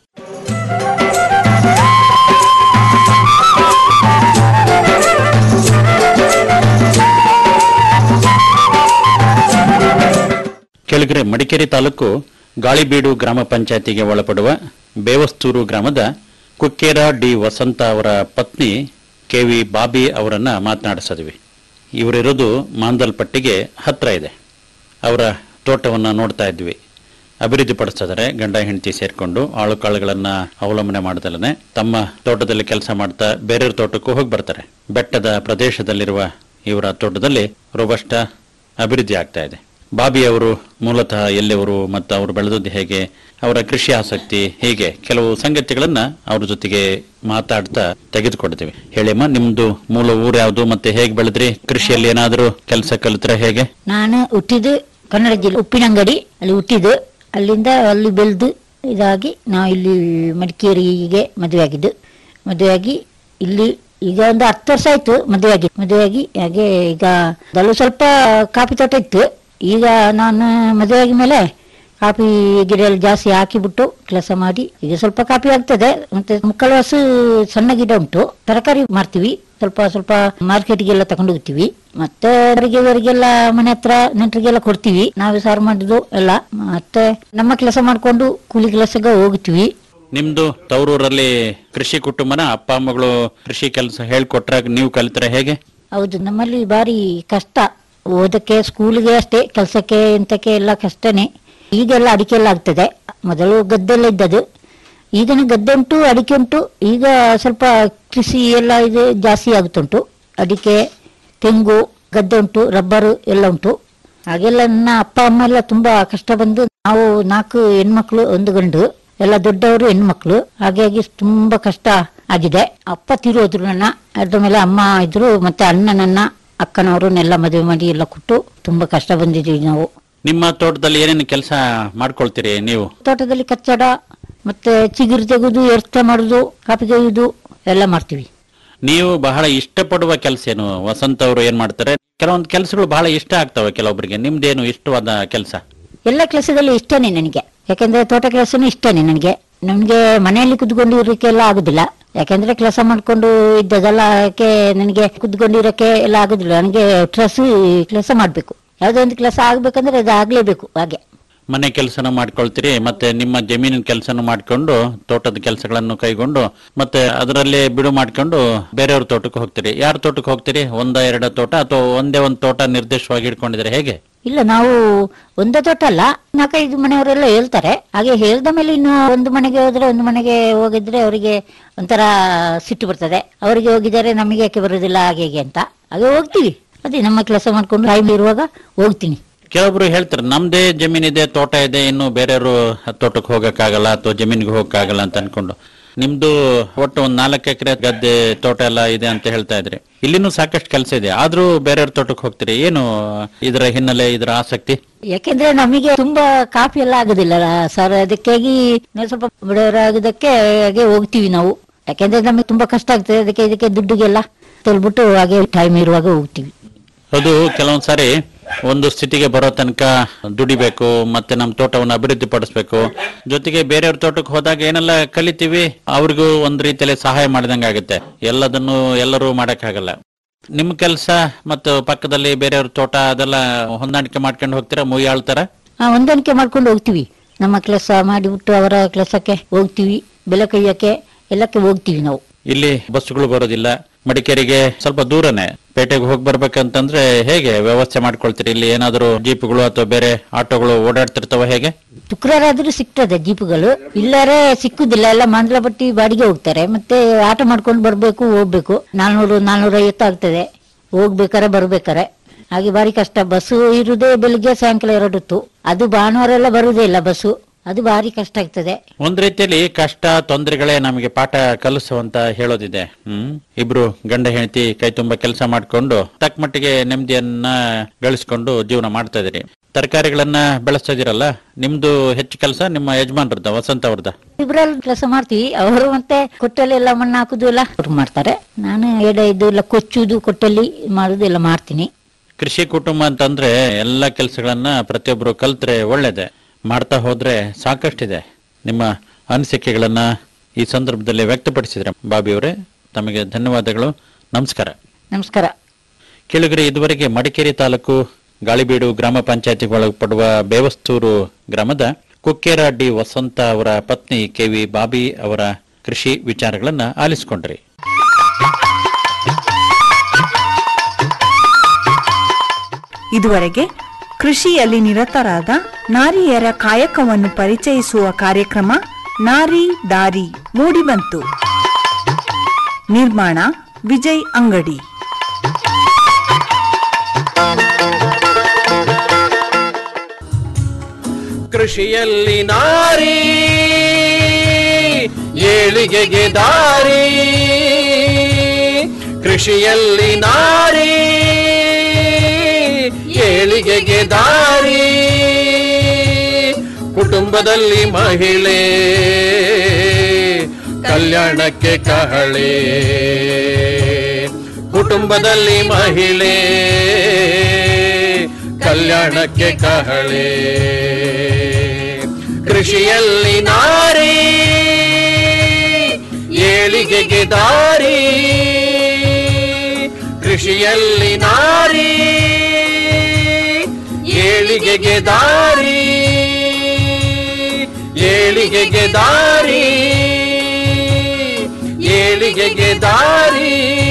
ಕೆಳಗರೆ ಮಡಿಕೇರಿ ತಾಲೂಕು ಗಾಳಿಬೀಡು ಗ್ರಾಮ ಪಂಚಾಯತಿಗೆ ಒಳಪಡುವ ಬೇವಸ್ತೂರು ಗ್ರಾಮದ ಕುಕ್ಕೇರ ಡಿ ವಸಂತ ಅವರ ಪತ್ನಿ ಕೆ ವಿ ಬಾಬಿ ಅವರನ್ನ ಮಾತನಾಡಿಸಿದ್ವಿ ಇವರಿರೋದು ಮಾಂದಲ್ಪಟ್ಟಿಗೆ ಹತ್ರ ಇದೆ ಅವರ ತೋಟವನ್ನು ನೋಡ್ತಾ ಇದ್ವಿ ಅಭಿವೃದ್ಧಿ ಪಡಿಸ್ತಿದ್ದಾರೆ ಗಂಡ ಹೆಂಡತಿ ಸೇರ್ಕೊಂಡು ಆಳು ಕಾಳುಗಳನ್ನ ಅವಲಂಬನೆ ಮಾಡ್ದಲನೆ ತಮ್ಮ ತೋಟದಲ್ಲಿ ಕೆಲಸ ಮಾಡ್ತಾ ಬೇರೆಯವ್ರ ತೋಟಕ್ಕೂ ಹೋಗಿ ಬರ್ತಾರೆ ಬೆಟ್ಟದ ಪ್ರದೇಶದಲ್ಲಿರುವ ಇವರ ತೋಟದಲ್ಲಿ ರೋಬಸ್ಟ ಅಭಿವೃದ್ಧಿ ಆಗ್ತಾ ಇದೆ ಬಾಬಿ ಅವರು ಮೂಲತಃ ಎಲ್ಲಿಯವರು ಮತ್ತು ಅವರು ಬೆಳೆದದ್ದು ಹೇಗೆ ಅವರ ಕೃಷಿ ಆಸಕ್ತಿ ಹೀಗೆ ಕೆಲವು ಸಂಗತಿಗಳನ್ನ ಅವ್ರ ಜೊತೆಗೆ ಮಾತಾಡ್ತಾ ತೆಗೆದುಕೊಡ್ತೀವಿ ಹೇಳಿಯಮ್ಮ ನಿಮ್ದು ಮೂಲ ಊರು ಯಾವುದು ಮತ್ತೆ ಹೇಗೆ ಬೆಳೆದ್ರಿ ಕೃಷಿಯಲ್ಲಿ ಏನಾದರೂ ಕೆಲಸ ಕಲಿತ್ರೆ ಹೇಗೆ ನಾನು ಹುಟ್ಟಿದ್ದು ಕನ್ನಡ ಜಿಲ್ಲೆ ಉಪ್ಪಿನಂಗಡಿ ಅಲ್ಲಿ ಹುಟ್ಟಿದ್ದು ಅಲ್ಲಿಂದ ಅಲ್ಲಿ ಬೆಳೆದು ಇದಾಗಿ ನಾವು ಇಲ್ಲಿ ಮಡಿಕೇರಿಗೆ ಮದುವೆ ಆಗಿದ್ದು ಮದುವೆಯಾಗಿ ಇಲ್ಲಿ ಈಗ ಒಂದು ಹತ್ತು ವರ್ಷ ಆಯ್ತು ಮದುವೆಯಾಗಿ ಮದುವೆಯಾಗಿ ಹಾಗೆ ಈಗ ಅದಲ್ಲೂ ಸ್ವಲ್ಪ ಕಾಫಿ ತೋಟ ಇತ್ತು ಈಗ ನಾನು ಮದುವೆಯಾಗಿ ಮೇಲೆ ಕಾಫಿ ಗಿಡ ಎಲ್ಲ ಜಾಸ್ತಿ ಹಾಕಿಬಿಟ್ಟು ಕೆಲಸ ಮಾಡಿ ಈಗ ಸ್ವಲ್ಪ ಕಾಫಿ ಆಗ್ತದೆ ಮತ್ತೆ ಮುಕ್ಕಳು ಹಸು ಸಣ್ಣ ಗಿಡ ಉಂಟು ತರಕಾರಿ ಮಾರ್ತೀವಿ ಸ್ವಲ್ಪ ಸ್ವಲ್ಪ ಮಾರ್ಕೆಟ್ಗೆಲ್ಲ ತಗೊಂಡು ಹೋಗ್ತೀವಿ ಮತ್ತೆ ಅವರಿಗೆ ಇವರಿಗೆಲ್ಲ ಮನೆ ಹತ್ರ ನೆಂಟರಿಗೆಲ್ಲ ಕೊಡ್ತೀವಿ ನಾವು ಸಾರು ಮಾಡಿದ್ದು ಎಲ್ಲ ಮತ್ತೆ ನಮ್ಮ ಕೆಲಸ ಮಾಡ್ಕೊಂಡು ಕೂಲಿ ಕೆಲಸಕ್ಕೆ ಹೋಗ್ತೀವಿ ನಿಮ್ದು ತವರೂರಲ್ಲಿ ಕೃಷಿ ಕುಟುಂಬನ ಅಪ್ಪ ಅಮ್ಮಗಳು ಕೃಷಿ ಕೆಲಸ ಹೇಳ್ಕೊಟ್ರ ನೀವು ಕಲಿತ್ರೆ ಹೇಗೆ ಹೌದು ನಮ್ಮಲ್ಲಿ ಬಾರಿ ಕಷ್ಟ ಓದಕ್ಕೆ ಸ್ಕೂಲ್ಗೆ ಅಷ್ಟೇ ಕೆಲಸಕ್ಕೆ ಇಂತಕ್ಕೆ ಎಲ್ಲ ಕಷ್ಟನೇ ಈಗೆಲ್ಲ ಅಡಿಕೆ ಎಲ್ಲ ಆಗ್ತದೆ ಮೊದಲು ಗದ್ದೆಲ್ಲ ಇದ್ದದು ಈಗಿನ ಗದ್ದೆ ಉಂಟು ಅಡಿಕೆ ಉಂಟು ಈಗ ಸ್ವಲ್ಪ ಕೃಷಿ ಎಲ್ಲ ಇದು ಜಾಸ್ತಿ ಆಗುತ್ತುಂಟು ಅಡಿಕೆ ತೆಂಗು ಗದ್ದೆ ಉಂಟು ರಬ್ಬರು ಎಲ್ಲ ಉಂಟು ಹಾಗೆಲ್ಲ ನನ್ನ ಅಪ್ಪ ಅಮ್ಮ ಎಲ್ಲ ತುಂಬಾ ಕಷ್ಟ ಬಂದು ನಾವು ನಾಲ್ಕು ಹೆಣ್ಮಕ್ಳು ಒಂದು ಗಂಡು ಎಲ್ಲ ದೊಡ್ಡವರು ಹೆಣ್ಮಕ್ಳು ಹಾಗಾಗಿ ತುಂಬಾ ಕಷ್ಟ ಆಗಿದೆ ಅಪ್ಪ ತೀರೋದ್ರು ನನ್ನ ಅದ್ರ ಮೇಲೆ ಅಮ್ಮ ಇದ್ರು ಮತ್ತೆ ಅಣ್ಣ ನನ್ನ ಅಕ್ಕನವರನ್ನೆಲ್ಲ ಮದುವೆ ಮಾಡಿ ಎಲ್ಲ ಕೊಟ್ಟು ತುಂಬಾ ಕಷ್ಟ ಬಂದಿದ್ದೀವಿ ನಾವು ನಿಮ್ಮ ತೋಟದಲ್ಲಿ ಏನೇನು ಕೆಲಸ ಮಾಡ್ಕೊಳ್ತೀರಿ ನೀವು ತೋಟದಲ್ಲಿ ಕಚ್ಚಡ ಮತ್ತೆ ಚಿಗುರು ತೆಗೆದು ಎರ್ತ ಮಾಡುದು ಕಾಪಿ ಕೊಯ್ಯುದು ಎಲ್ಲ ಮಾಡ್ತೀವಿ ನೀವು ಬಹಳ ಇಷ್ಟಪಡುವ ಕೆಲಸ ಏನು ವಸಂತ ಅವರು ಏನ್ ಮಾಡ್ತಾರೆ ಕೆಲವೊಂದು ಕೆಲಸಗಳು ಬಹಳ ಇಷ್ಟ ಆಗ್ತವೆ ಕೆಲವೊಬ್ಬರಿಗೆ ನಿಮ್ದೇನು ಇಷ್ಟವಾದ ಕೆಲಸ ಎಲ್ಲ ಕೆಲಸದಲ್ಲಿ ಇಷ್ಟನೇ ನನಗೆ ಯಾಕಂದ್ರೆ ತೋಟ ಕೆಲಸನೂ ಇಷ್ಟನೇ ನನಗೆ ನಮ್ಗೆ ಮನೆಯಲ್ಲಿ ಕುತ್ಕೊಂಡು ಇರಕ್ಕೆಲ್ಲ ಆಗುದಿಲ್ಲ ಯಾಕಂದ್ರೆ ಕೆಲಸ ಮಾಡ್ಕೊಂಡು ಇದ್ದದೆಲ್ಲ ಯಾಕೆ ನನಗೆ ಕುತ್ಕೊಂಡಿರಕ್ಕೆ ಎಲ್ಲ ಆಗುದಿಲ್ಲ ನನಗೆ ಸ್ಟ್ರೆಸ್ ಕೆಲಸ ಮಾಡ್ಬೇಕು ಯಾವ್ದೋ ಒಂದು ಕೆಲಸ ಆಗ್ಬೇಕಂದ್ರೆ ಅದು ಆಗ್ಲೇಬೇಕು ಹಾಗೆ ಮನೆ ಕೆಲಸನ ಮಾಡ್ಕೊಳ್ತೀರಿ ಮತ್ತೆ ನಿಮ್ಮ ಜಮೀನಿನ ಕೆಲಸನ ಮಾಡ್ಕೊಂಡು ತೋಟದ ಕೆಲಸಗಳನ್ನು ಕೈಗೊಂಡು ಮತ್ತೆ ಅದರಲ್ಲೇ ಬಿಡು ಮಾಡ್ಕೊಂಡು ಬೇರೆಯವ್ರ ತೋಟಕ್ಕೆ ಹೋಗ್ತೀರಿ ಯಾರ ತೋಟಕ್ಕೆ ಹೋಗ್ತೀರಿ ಒಂದ ಎರಡ ತೋಟ ಅಥವಾ ಒಂದೇ ಒಂದು ತೋಟ ನಿರ್ದಿಷ್ಟವಾಗಿ ಇಟ್ಕೊಂಡಿದ್ರೆ ಹೇಗೆ ಇಲ್ಲ ನಾವು ಒಂದೇ ತೋಟ ಅಲ್ಲ ನಾಲ್ಕೈದು ಮನೆಯವರೆಲ್ಲ ಹೇಳ್ತಾರೆ ಹಾಗೆ ಹೇಳ್ದ ಮೇಲೆ ಇನ್ನು ಒಂದು ಮನೆಗೆ ಹೋದ್ರೆ ಒಂದು ಮನೆಗೆ ಹೋಗಿದ್ರೆ ಅವರಿಗೆ ಒಂಥರ ಸಿಟ್ಟು ಬರ್ತದೆ ಅವರಿಗೆ ಹೋಗಿದ್ದಾರೆ ನಮಗೆ ಯಾಕೆ ಬರುದಿಲ್ಲ ಹಾಗೆ ಹೀಗೆ ಅಂತ ಹಾಗೆ ಹೋಗ್ತೀವಿ ಅದೇ ನಮ್ಮ ಕೆಲಸ ಮಾಡ್ಕೊಂಡು ಟೈಮ್ ಇರುವಾಗ ಹೋಗ್ತೀನಿ ಕೆಲವೊಬ್ರು ಹೇಳ್ತಾರೆ ನಮ್ದೇ ಜಮೀನಿದೆ ತೋಟ ಇದೆ ಇನ್ನು ಬೇರೆಯವರು ತೋಟಕ್ಕೆ ಹೋಗಕ್ಕಾಗಲ್ಲ ಅಥವಾ ಜಮೀನಿಗೆ ಹೋಗಕ್ಕಾಗಲ್ಲ ಅಂತ ಅನ್ಕೊಂಡು ನಿಮ್ದು ಒಟ್ಟು ಒಂದ್ ನಾಲ್ಕು ಎಕರೆ ಗದ್ದೆ ತೋಟ ಎಲ್ಲ ಇದೆ ಅಂತ ಹೇಳ್ತಾ ಇದ್ರಿ ಇಲ್ಲಿನೂ ಸಾಕಷ್ಟು ಕೆಲಸ ಇದೆ ಆದ್ರೂ ಬೇರೆಯವ್ರ ತೋಟಕ್ಕೆ ಹೋಗ್ತೀರಿ ಏನು ಇದರ ಹಿನ್ನೆಲೆ ಇದರ ಆಸಕ್ತಿ ಯಾಕೆಂದ್ರೆ ನಮಗೆ ತುಂಬಾ ಕಾಫಿ ಎಲ್ಲ ಆಗುದಿಲ್ಲ ಸರ್ ಅದಕ್ಕಾಗಿ ನಾವು ಸ್ವಲ್ಪ ಬಡವರಾಗೋದಕ್ಕೆ ಹಾಗೆ ಹೋಗ್ತೀವಿ ನಾವು ಯಾಕೆಂದ್ರೆ ನಮಗೆ ತುಂಬಾ ಕಷ್ಟ ಆಗ್ತದೆ ಅದಕ್ಕೆ ಇದಕ್ಕೆ ದುಡ್ಡಿಗೆಲ್ಲ ತೊಳ್ಬಿಟ್ಟು ಹಾಗೆ ಟೈಮ್ ಇರುವಾಗ ಹೋಗ್ತೀವಿ ಅದು ಕೆಲವೊಂದ್ ಸಾರಿ ಒಂದು ಸ್ಥಿತಿಗೆ ಬರೋ ತನಕ ದುಡಿಬೇಕು ಮತ್ತೆ ನಮ್ಮ ತೋಟವನ್ನು ಅಭಿವೃದ್ಧಿ ಪಡಿಸ್ಬೇಕು ಜೊತೆಗೆ ಬೇರೆಯವ್ರ ತೋಟಕ್ಕೆ ಹೋದಾಗ ಏನೆಲ್ಲ ಕಲಿತೀವಿ ಅವ್ರಿಗೂ ಒಂದ್ ರೀತಿಯಲ್ಲಿ ಸಹಾಯ ಮಾಡಿದಂಗೆ ಆಗುತ್ತೆ ಎಲ್ಲದನ್ನು ಎಲ್ಲರೂ ಮಾಡಕ್ಕಾಗಲ್ಲ ನಿಮ್ ಕೆಲಸ ಮತ್ತು ಪಕ್ಕದಲ್ಲಿ ಬೇರೆಯವ್ರ ತೋಟ ಅದೆಲ್ಲ ಹೊಂದಾಣಿಕೆ ಮಾಡ್ಕೊಂಡು ಹೋಗ್ತೀರಾ ಮುಯ್ಯಾಳ್ತಾರ ಆ, ಹೊಂದಾಣಿಕೆ ಮಾಡ್ಕೊಂಡು ಹೋಗ್ತೀವಿ ನಮ್ಮ ಕೆಲಸ ಮಾಡಿಬಿಟ್ಟು ಅವರ ಕೆಲಸಕ್ಕೆ ಹೋಗ್ತೀವಿ ಬೆಲೆ ಕೊಯ್ಯಕ್ಕೆ ಎಲ್ಲಕ್ಕೆ ಹೋಗ್ತೀವಿ ನಾವು ಇಲ್ಲಿ ಬಸ್ಸುಗಳು ಬರೋದಿಲ್ಲ ಮಡಿಕೇರಿಗೆ ಸ್ವಲ್ಪ ದೂರನೇ ಪೇಟೆಗೆ ಹೋಗಿ ಬರ್ಬೇಕಂತಂದ್ರೆ ಹೇಗೆ ವ್ಯವಸ್ಥೆ ಮಾಡ್ಕೊಳ್ತೀರಿ ಇಲ್ಲಿ ಏನಾದರೂ ಜೀಪ್ಗಳು ಅಥವಾ ಬೇರೆ ಆಟೋಗಳು ಓಡಾಡ್ತಿರ್ತಾವ ಹೇಗೆ ಶುಕ್ರವಾರ ಆದ್ರೂ ಸಿಗ್ತದೆ ಜೀಪುಗಳು ಇಲ್ಲರೆ ಸಿಕ್ಕುದಿಲ್ಲ ಎಲ್ಲ ಮಂದಲಪಟ್ಟಿ ಬಾಡಿಗೆ ಹೋಗ್ತಾರೆ ಮತ್ತೆ ಆಟ ಮಾಡ್ಕೊಂಡು ಬರ್ಬೇಕು ಹೋಗ್ಬೇಕು ನಾಲ್ನೂರು ನಾಲ್ನೂರ ಐವತ್ತು ಆಗ್ತದೆ ಹೋಗ್ಬೇಕಾರೆ ಬರ್ಬೇಕಾರೆ ಹಾಗೆ ಬಾರಿ ಕಷ್ಟ ಬಸ್ಸು ಇರುದೇ ಬೆಳಿಗ್ಗೆ ಸಾಯಂಕಾಲ ಎರಡೊತ್ತು ಅದು ಭಾನುವಾರ ಎಲ್ಲ ಬರುದೇ ಇಲ್ಲ ಬಸ್ಸು ಅದು ಭಾರಿ ಕಷ್ಟ ಆಗ್ತದೆ ಒಂದ್ ರೀತಿಯಲ್ಲಿ ಕಷ್ಟ ತೊಂದರೆಗಳೇ ನಮಗೆ ಪಾಠ ಕಲಿಸುವಂತ ಹೇಳೋದಿದೆ ಹ್ಮ್ ಇಬ್ರು ಗಂಡ ಹೆಂಡತಿ ಕೈ ತುಂಬಾ ಕೆಲಸ ಮಾಡ್ಕೊಂಡು ತಕ್ಕ ಮಟ್ಟಿಗೆ ನೆಮ್ಮದಿಯನ್ನ ಗಳಿಸ್ಕೊಂಡು ಜೀವನ ಮಾಡ್ತಾ ಇದೀರಿ ತರಕಾರಿಗಳನ್ನ ಬೆಳೆಸ್ತಾ ಇದೀರಲ್ಲ ನಿಮ್ದು ಹೆಚ್ಚು ಕೆಲಸ ನಿಮ್ಮ ಯಜಮಾನ್ರದ ವಸಂತ ಅವ್ರದ ಇಬ್ರಲ್ಲಿ ಕೆಲಸ ಮಾಡ್ತೀವಿ ಅವರು ಮತ್ತೆ ಕೊಟ್ಟಲ್ಲಿ ಎಲ್ಲ ಮಣ್ಣು ಹಾಕುದು ಎಲ್ಲ ಅವ್ರು ಮಾಡ್ತಾರೆ ನಾನು ಎಡೆ ಇದು ಎಲ್ಲ ಕೊಚ್ಚುದು ಕೊಟ್ಟಲ್ಲಿ ಮಾಡುದು ಎಲ್ಲ ಮಾಡ್ತೀನಿ ಕೃಷಿ ಕುಟುಂಬ ಅಂತಂದ್ರೆ ಎಲ್ಲ ಕೆಲಸಗಳನ್ನ ಪ್ರತಿಯೊಬ್ರು ಕಲ್ತ್ರೆ ಒಳ್ಳೇದೆ ಮಾಡ್ತಾ ಹೋದ್ರೆ ಸಾಕಷ್ಟಿದೆ ನಿಮ್ಮ ಅನಿಸಿಕೆಗಳನ್ನ ಈ ಸಂದರ್ಭದಲ್ಲಿ ವ್ಯಕ್ತಪಡಿಸಿದ್ರೆ ಬಾಬಿ ಅವರೇ ತಮಗೆ ಧನ್ಯವಾದಗಳು ನಮಸ್ಕಾರ ನಮಸ್ಕಾರ ಕೇಳಿಗರೆ ಇದುವರೆಗೆ ಮಡಿಕೇರಿ ತಾಲೂಕು ಗಾಳಿಬೀಡು ಗ್ರಾಮ ಪಂಚಾಯತಿಗೆ ಒಳಪಡುವ ಬೇವಸ್ತೂರು ಗ್ರಾಮದ ಕುಕ್ಕೇರ ಡಿ ವಸಂತ ಅವರ ಪತ್ನಿ ಕೆವಿ ಬಾಬಿ ಅವರ ಕೃಷಿ ವಿಚಾರಗಳನ್ನ ಆಲಿಸಿಕೊಂಡ್ರಿ ಇದುವರೆಗೆ ಕೃಷಿಯಲ್ಲಿ ನಿರತರಾದ ನಾರಿಯರ ಕಾಯಕವನ್ನು ಪರಿಚಯಿಸುವ ಕಾರ್ಯಕ್ರಮ ನಾರಿ ದಾರಿ ಮೂಡಿಬಂತು ನಿರ್ಮಾಣ ವಿಜಯ್ ಅಂಗಡಿ ಕೃಷಿಯಲ್ಲಿ ನಾರಿ ಏಳಿಗೆಗೆ ದಾರಿ ಕೃಷಿಯಲ್ಲಿ ನಾರಿ ಏಳಿಗೆಗೆ ದಾರಿ ಕುಟುಂಬದಲ್ಲಿ ಮಹಿಳೆ ಕಲ್ಯಾಣಕ್ಕೆ ಕಹಳೆ ಕುಟುಂಬದಲ್ಲಿ ಮಹಿಳೆ ಕಲ್ಯಾಣಕ್ಕೆ ಕಹಳೆ ಕೃಷಿಯಲ್ಲಿ ನಾರಿ ಏಳಿಗೆಗೆ ದಾರಿ ಕೃಷಿಯಲ್ಲಿ ನಾರಿ ಏಳಿಗೆಗೆ ದಾರಿ ಏಳಿಗೆಗೆ ದಾರಿ ಏಳಿಗೆಗೆ ದಾರಿ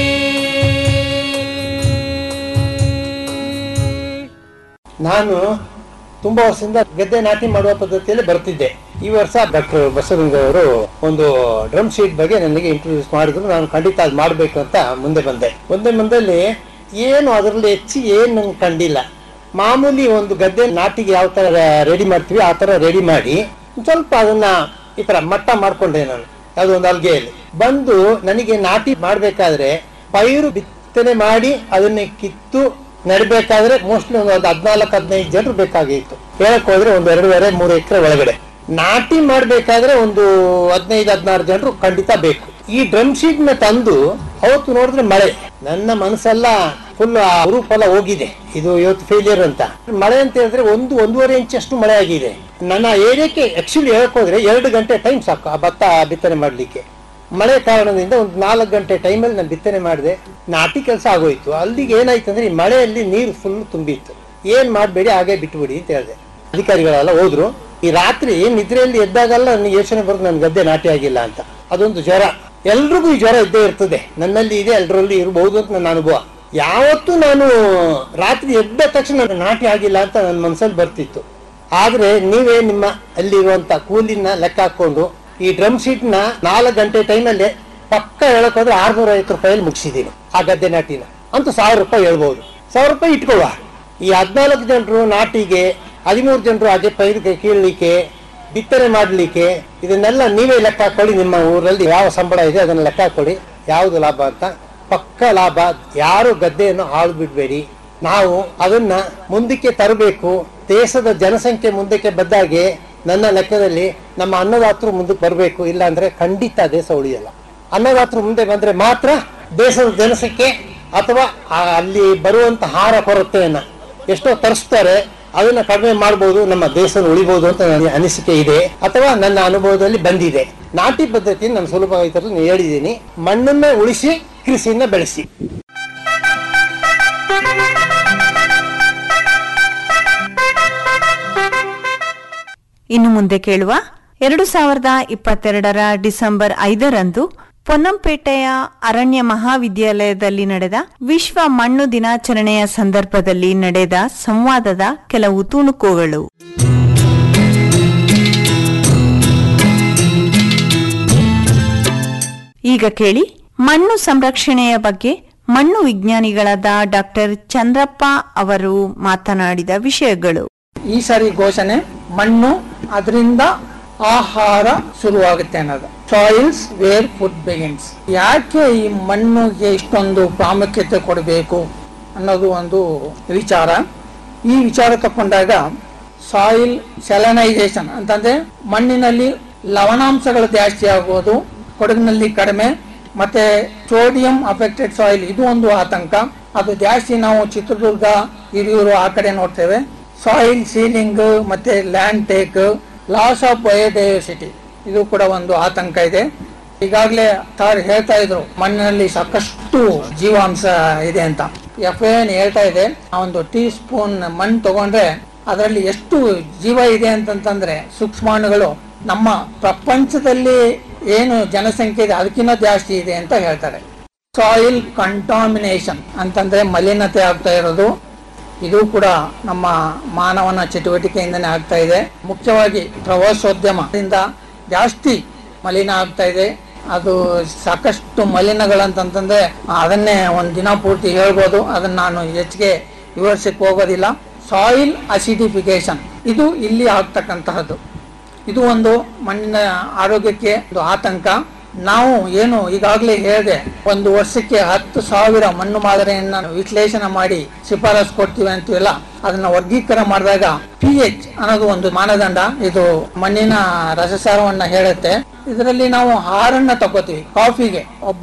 ನಾನು ತುಂಬಾ ವರ್ಷದಿಂದ ಗದ್ದೆ ನಾಟಿ ಮಾಡುವ ಪದ್ಧತಿಯಲ್ಲಿ ಬರ್ತಿದ್ದೆ ಈ ವರ್ಷ ಡಾಕ್ಟರ್ ಬಸವಲಿಂಗ ಅವರು ಒಂದು ಡ್ರಮ್ ಶೀಟ್ ಬಗ್ಗೆ ನನಗೆ ಇಂಟ್ರೊಡ್ಯೂಸ್ ಮಾಡಿದ್ರು ನಾನು ಖಂಡಿತ ಅದು ಮಾಡಬೇಕು ಅಂತ ಮುಂದೆ ಬಂದೆ ಮುಂದೆ ಬಂದಲ್ಲಿ ಏನು ಅದರಲ್ಲಿ ಹೆಚ್ಚು ಏನು ನಂಗೆ ಕಂಡಿಲ್ಲ ಮಾಮೂಲಿ ಒಂದು ಗದ್ದೆ ನಾಟಿಗೆ ಯಾವ ತರ ರೆಡಿ ಮಾಡ್ತೀವಿ ಆ ತರ ರೆಡಿ ಮಾಡಿ ಒಂದ್ ಸ್ವಲ್ಪ ಅದನ್ನ ಈ ತರ ಮಟ್ಟ ಮಾಡ್ಕೊಂಡೆ ನಾನು ಯಾವುದೋ ಒಂದು ಅಲ್ಗೆಯಲ್ಲಿ ಬಂದು ನನಗೆ ನಾಟಿ ಮಾಡ್ಬೇಕಾದ್ರೆ ಪೈರು ಬಿತ್ತನೆ ಮಾಡಿ ಅದನ್ನ ಕಿತ್ತು ನಡಬೇಕಾದ್ರೆ ಮೋಸ್ಟ್ಲಿ ಒಂದು ಹದಿನಾಲ್ಕು ಹದಿನೈದು ಜನರು ಬೇಕಾಗಿತ್ತು ಹೇಳಕ್ ಹೋದ್ರೆ ಒಂದು ಎರಡೂವರೆ ಮೂರು ಎಕರೆ ಒಳಗಡೆ ನಾಟಿ ಮಾಡ್ಬೇಕಾದ್ರೆ ಒಂದು ಹದಿನೈದು ಹದಿನಾರು ಜನರು ಖಂಡಿತ ಬೇಕು ಈ ಡ್ರಮ್ ಶೀಟ್ ನ ತಂದು ಅವತ್ತು ನೋಡಿದ್ರೆ ಮಳೆ ನನ್ನ ಮನಸ್ಸೆಲ್ಲ ಫುಲ್ ಆ ರೂಪ್ ಎಲ್ಲ ಹೋಗಿದೆ ಇದು ಇವತ್ತು ಫೇಲಿಯರ್ ಅಂತ ಮಳೆ ಅಂತ ಹೇಳಿದ್ರೆ ಒಂದು ಒಂದೂವರೆ ಇಂಚಷ್ಟು ಮಳೆ ಆಗಿದೆ ನನ್ನ ಏರಿಯಾಕ್ಕೆ ಆಕ್ಚುಲಿ ಹೇಳಕ್ ಹೋದ್ರೆ ಎರಡು ಗಂಟೆ ಟೈಮ್ ಸಾಕು ಆ ಭತ್ತ ಬಿತ್ತನೆ ಮಾಡ್ಲಿಕ್ಕೆ ಮಳೆ ಕಾರಣದಿಂದ ಒಂದು ನಾಲ್ಕು ಗಂಟೆ ಟೈಮಲ್ಲಿ ನಾನು ಬಿತ್ತನೆ ಮಾಡಿದೆ ನಾಟಿ ಕೆಲಸ ಆಗೋಯ್ತು ಅಲ್ಲಿಗೆ ಏನಾಯ್ತು ಅಂದ್ರೆ ಈ ಮಳೆಯಲ್ಲಿ ನೀರು ಫುಲ್ ತುಂಬಿತ್ತು ಏನ್ ಮಾಡಬೇಡಿ ಹಾಗೆ ಬಿಟ್ಬಿಡಿ ಅಂತ ಹೇಳಿದೆ ಅಧಿಕಾರಿಗಳೆಲ್ಲ ಹೋದ್ರು ಈ ರಾತ್ರಿ ನಿದ್ರೆಯಲ್ಲಿ ಎದ್ದಾಗಲ್ಲ ನನಗೆ ಯೋಚನೆ ಬರೋದು ನನ್ನ ಗದ್ದೆ ನಾಟಿ ಆಗಿಲ್ಲ ಅಂತ ಅದೊಂದು ಜ್ವರ ಎಲ್ರಿಗೂ ಈ ಜ್ವರ ಇದ್ದೇ ಇರ್ತದೆ ನನ್ನಲ್ಲಿ ಇದೆ ಎಲ್ಲರಲ್ಲಿ ಇರಬಹುದು ಅಂತ ನನ್ನ ಅನುಭವ ಯಾವತ್ತೂ ನಾನು ರಾತ್ರಿ ಎದ್ದ ತಕ್ಷಣ ನನಗೆ ನಾಟಿ ಆಗಿಲ್ಲ ಅಂತ ನನ್ನ ಮನಸ್ಸಲ್ಲಿ ಬರ್ತಿತ್ತು ಆದ್ರೆ ನೀವೇ ನಿಮ್ಮ ಅಲ್ಲಿರುವಂತ ಕೂಲಿನ ಲೆಕ್ಕ ಹಾಕೊಂಡು ಈ ಡ್ರಮ್ ಶೀಟ್ ನ ನಾಲ್ಕು ಗಂಟೆ ಟೈಮಲ್ಲಿ ಪಕ್ಕ ಹೇಳಕ್ ಹೋದ್ರೆ ಆರ್ನೂರ ಐವತ್ತು ರೂಪಾಯಲ್ಲಿ ಮುಗಿಸಿದೀನಿ ಆ ಗದ್ದೆ ನಾಟಿನ ಅಂತೂ ಸಾವಿರ ರೂಪಾಯಿ ಹೇಳ್ಬೋದು ಸಾವಿರ ರೂಪಾಯಿ ಇಟ್ಕೊಳ್ಳುವ ಈ ಹದಿನಾಲ್ಕು ಜನರು ನಾಟಿಗೆ ಹದಿಮೂರು ಜನರು ಹಾಗೆ ಪೈರಿಗೆ ಕೀಳಲಿಕ್ಕೆ ಬಿತ್ತನೆ ಮಾಡಲಿಕ್ಕೆ ಇದನ್ನೆಲ್ಲ ನೀವೇ ಲೆಕ್ಕ ಹಾಕೊಳ್ಳಿ ನಿಮ್ಮ ಊರಲ್ಲಿ ಯಾವ ಸಂಬಳ ಇದೆ ಅದನ್ನ ಲೆಕ್ಕ ಹಾಕೊಳ್ಳಿ ಯಾವುದು ಲಾಭ ಅಂತ ಪಕ್ಕ ಲಾಭ ಯಾರು ಗದ್ದೆಯನ್ನು ಹಾಳು ಬಿಡಬೇಡಿ ನಾವು ಅದನ್ನ ಮುಂದಕ್ಕೆ ತರಬೇಕು ದೇಶದ ಜನಸಂಖ್ಯೆ ಮುಂದಕ್ಕೆ ಬಂದಾಗೆ ನನ್ನ ಲೆಕ್ಕದಲ್ಲಿ ನಮ್ಮ ಅನ್ನದಾತರು ಮುಂದಕ್ಕೆ ಬರಬೇಕು ಇಲ್ಲ ಅಂದ್ರೆ ಖಂಡಿತ ದೇಶ ಉಳಿಯಲ್ಲ ಅನ್ನದಾತರು ಮುಂದೆ ಬಂದ್ರೆ ಮಾತ್ರ ದೇಶದ ಜನಸಂಖ್ಯೆ ಅಥವಾ ಆ ಅಲ್ಲಿ ಬರುವಂತ ಆಹಾರ ಕೊರತೆಯನ್ನ ಎಷ್ಟೋ ತರಿಸ್ತಾರೆ ಅದನ್ನ ಕಡಿಮೆ ಮಾಡಬಹುದು ನಮ್ಮ ದೇಶ ಉಳಿಬಹುದು ಅಂತ ನನಗೆ ಅನಿಸಿಕೆ ಇದೆ ಅಥವಾ ನನ್ನ ಅನುಭವದಲ್ಲಿ ಬಂದಿದೆ ನಾಟಿ ಪದ್ಧತಿ ನಾನು ಸುಲಭವಾಗಿ ತರಲು ಹೇಳಿದ್ದೀನಿ ಮಣ್ಣನ್ನ ಉಳಿಸಿ ಕೃಷಿಯನ್ನ ಬೆಳೆಸಿ ಇನ್ನು ಮುಂದೆ ಕೇಳುವ ಎರಡು ಸಾವಿರದ ಇಪ್ಪತ್ತೆರಡರ ಡಿಸೆಂಬರ್ ಐದರಂದು ಪೊನ್ನಂಪೇಟೆಯ ಅರಣ್ಯ ಮಹಾವಿದ್ಯಾಲಯದಲ್ಲಿ ನಡೆದ ವಿಶ್ವ ಮಣ್ಣು ದಿನಾಚರಣೆಯ ಸಂದರ್ಭದಲ್ಲಿ ನಡೆದ ಸಂವಾದದ ಕೆಲವು ತುಣುಕುಗಳು ಈಗ ಕೇಳಿ ಮಣ್ಣು ಸಂರಕ್ಷಣೆಯ ಬಗ್ಗೆ ಮಣ್ಣು ವಿಜ್ಞಾನಿಗಳಾದ ಡಾಕ್ಟರ್ ಚಂದ್ರಪ್ಪ ಅವರು ಮಾತನಾಡಿದ ವಿಷಯಗಳು ಈ ಸಾರಿ ಘೋಷಣೆ ಮಣ್ಣು ಅದರಿಂದ ಆಹಾರ ಶುರುವಾಗುತ್ತೆ ಅನ್ನೋದು ಸಾಯಿಲ್ಸ್ ವೇರ್ ಫುಡ್ ಬಿಗಿನ್ಸ್ ಯಾಕೆ ಈ ಮಣ್ಣಿಗೆ ಇಷ್ಟೊಂದು ಪ್ರಾಮುಖ್ಯತೆ ಕೊಡಬೇಕು ಅನ್ನೋದು ಒಂದು ವಿಚಾರ ಈ ವಿಚಾರ ತಕೊಂಡಾಗ ಸಾಯಿಲ್ ಸೆಲನೈಸೇಷನ್ ಅಂತಂದ್ರೆ ಮಣ್ಣಿನಲ್ಲಿ ಲವಣಾಂಶಗಳು ಜಾಸ್ತಿ ಆಗೋದು ಕೊಡಗಿನಲ್ಲಿ ಕಡಿಮೆ ಮತ್ತೆ ಸೋಡಿಯಂ ಅಫೆಕ್ಟೆಡ್ ಸಾಯಿಲ್ ಇದು ಒಂದು ಆತಂಕ ಅದು ಜಾಸ್ತಿ ನಾವು ಚಿತ್ರದುರ್ಗ ಹಿರಿಯೂರು ಆ ಕಡೆ ನೋಡ್ತೇವೆ ಸಾಯಿಲ್ ಸೀಲಿಂಗ್ ಮತ್ತೆ land take loss of biodiversity ಇದು ಕೂಡ ಒಂದು ಆತಂಕ ಇದೆ ಈಗಾಗಲೇ ತಾರು ಹೇಳ್ತಾ ಇದ್ರು ಮಣ್ಣಿನಲ್ಲಿ ಸಾಕಷ್ಟು ಜೀವಾಂಶ ಇದೆ ಅಂತ ಎಫ್ ಎನ್ ಹೇಳ್ತಾ ಇದೆ ಆ ಒಂದು ಟೀ ಸ್ಪೂನ್ ಮಣ್ಣು ತಗೊಂಡ್ರೆ ಅದರಲ್ಲಿ ಎಷ್ಟು ಜೀವ ಇದೆ ಅಂತಂತಂದ್ರೆ ಸೂಕ್ಷ್ಮಾಣುಗಳು ನಮ್ಮ ಪ್ರಪಂಚದಲ್ಲಿ ಏನು ಜನಸಂಖ್ಯೆ ಇದೆ ಅದಕ್ಕಿಂತ ಜಾಸ್ತಿ ಇದೆ ಅಂತ ಹೇಳ್ತಾರೆ ಸಾಯಿಲ್ ಕಂಟಾಮಿನೇಷನ್ ಅಂತಂದ್ರೆ ಮಲಿನತೆ ಆಗ್ತಾ ಇರೋದು ಇದು ಕೂಡ ನಮ್ಮ ಮಾನವನ ಚಟುವಟಿಕೆಯಿಂದನೇ ಆಗ್ತಾ ಇದೆ ಮುಖ್ಯವಾಗಿ ಪ್ರವಾಸೋದ್ಯಮದಿಂದ ಜಾಸ್ತಿ ಮಲಿನ ಆಗ್ತಾ ಇದೆ ಅದು ಸಾಕಷ್ಟು ಮಲಿನಗಳಂತಂತಂದ್ರೆ ಅದನ್ನೇ ಒಂದು ದಿನ ಪೂರ್ತಿ ಹೇಳ್ಬೋದು ಅದನ್ನ ನಾನು ಹೆಚ್ಚಿಗೆ ವಿವರಿಸಕ್ಕೆ ಹೋಗೋದಿಲ್ಲ ಸಾಯಿಲ್ ಅಸಿಡಿಫಿಕೇಶನ್ ಇದು ಇಲ್ಲಿ ಆಗ್ತಕ್ಕಂತಹದ್ದು ಇದು ಒಂದು ಮಣ್ಣಿನ ಆರೋಗ್ಯಕ್ಕೆ ಒಂದು ಆತಂಕ ನಾವು ಏನು ಈಗಾಗಲೇ ಹೇಳಿದೆ ಒಂದು ವರ್ಷಕ್ಕೆ ಹತ್ತು ಸಾವಿರ ಮಣ್ಣು ಮಾದರಿಯನ್ನ ವಿಶ್ಲೇಷಣೆ ಮಾಡಿ ಶಿಫಾರಸು ಕೊಡ್ತೀವಿ ಅಂತೀವಲ್ಲ ಅದನ್ನ ವರ್ಗೀಕರಣ ಮಾಡಿದಾಗ ಪಿ ಎಚ್ ಅನ್ನೋದು ಒಂದು ಮಾನದಂಡ ಇದು ಮಣ್ಣಿನ ರಸಸಾರವನ್ನ ಹೇಳುತ್ತೆ ಇದರಲ್ಲಿ ನಾವು ಹಾರನ್ನ ತಗೋತೀವಿ ಕಾಫಿಗೆ ಒಬ್ಬ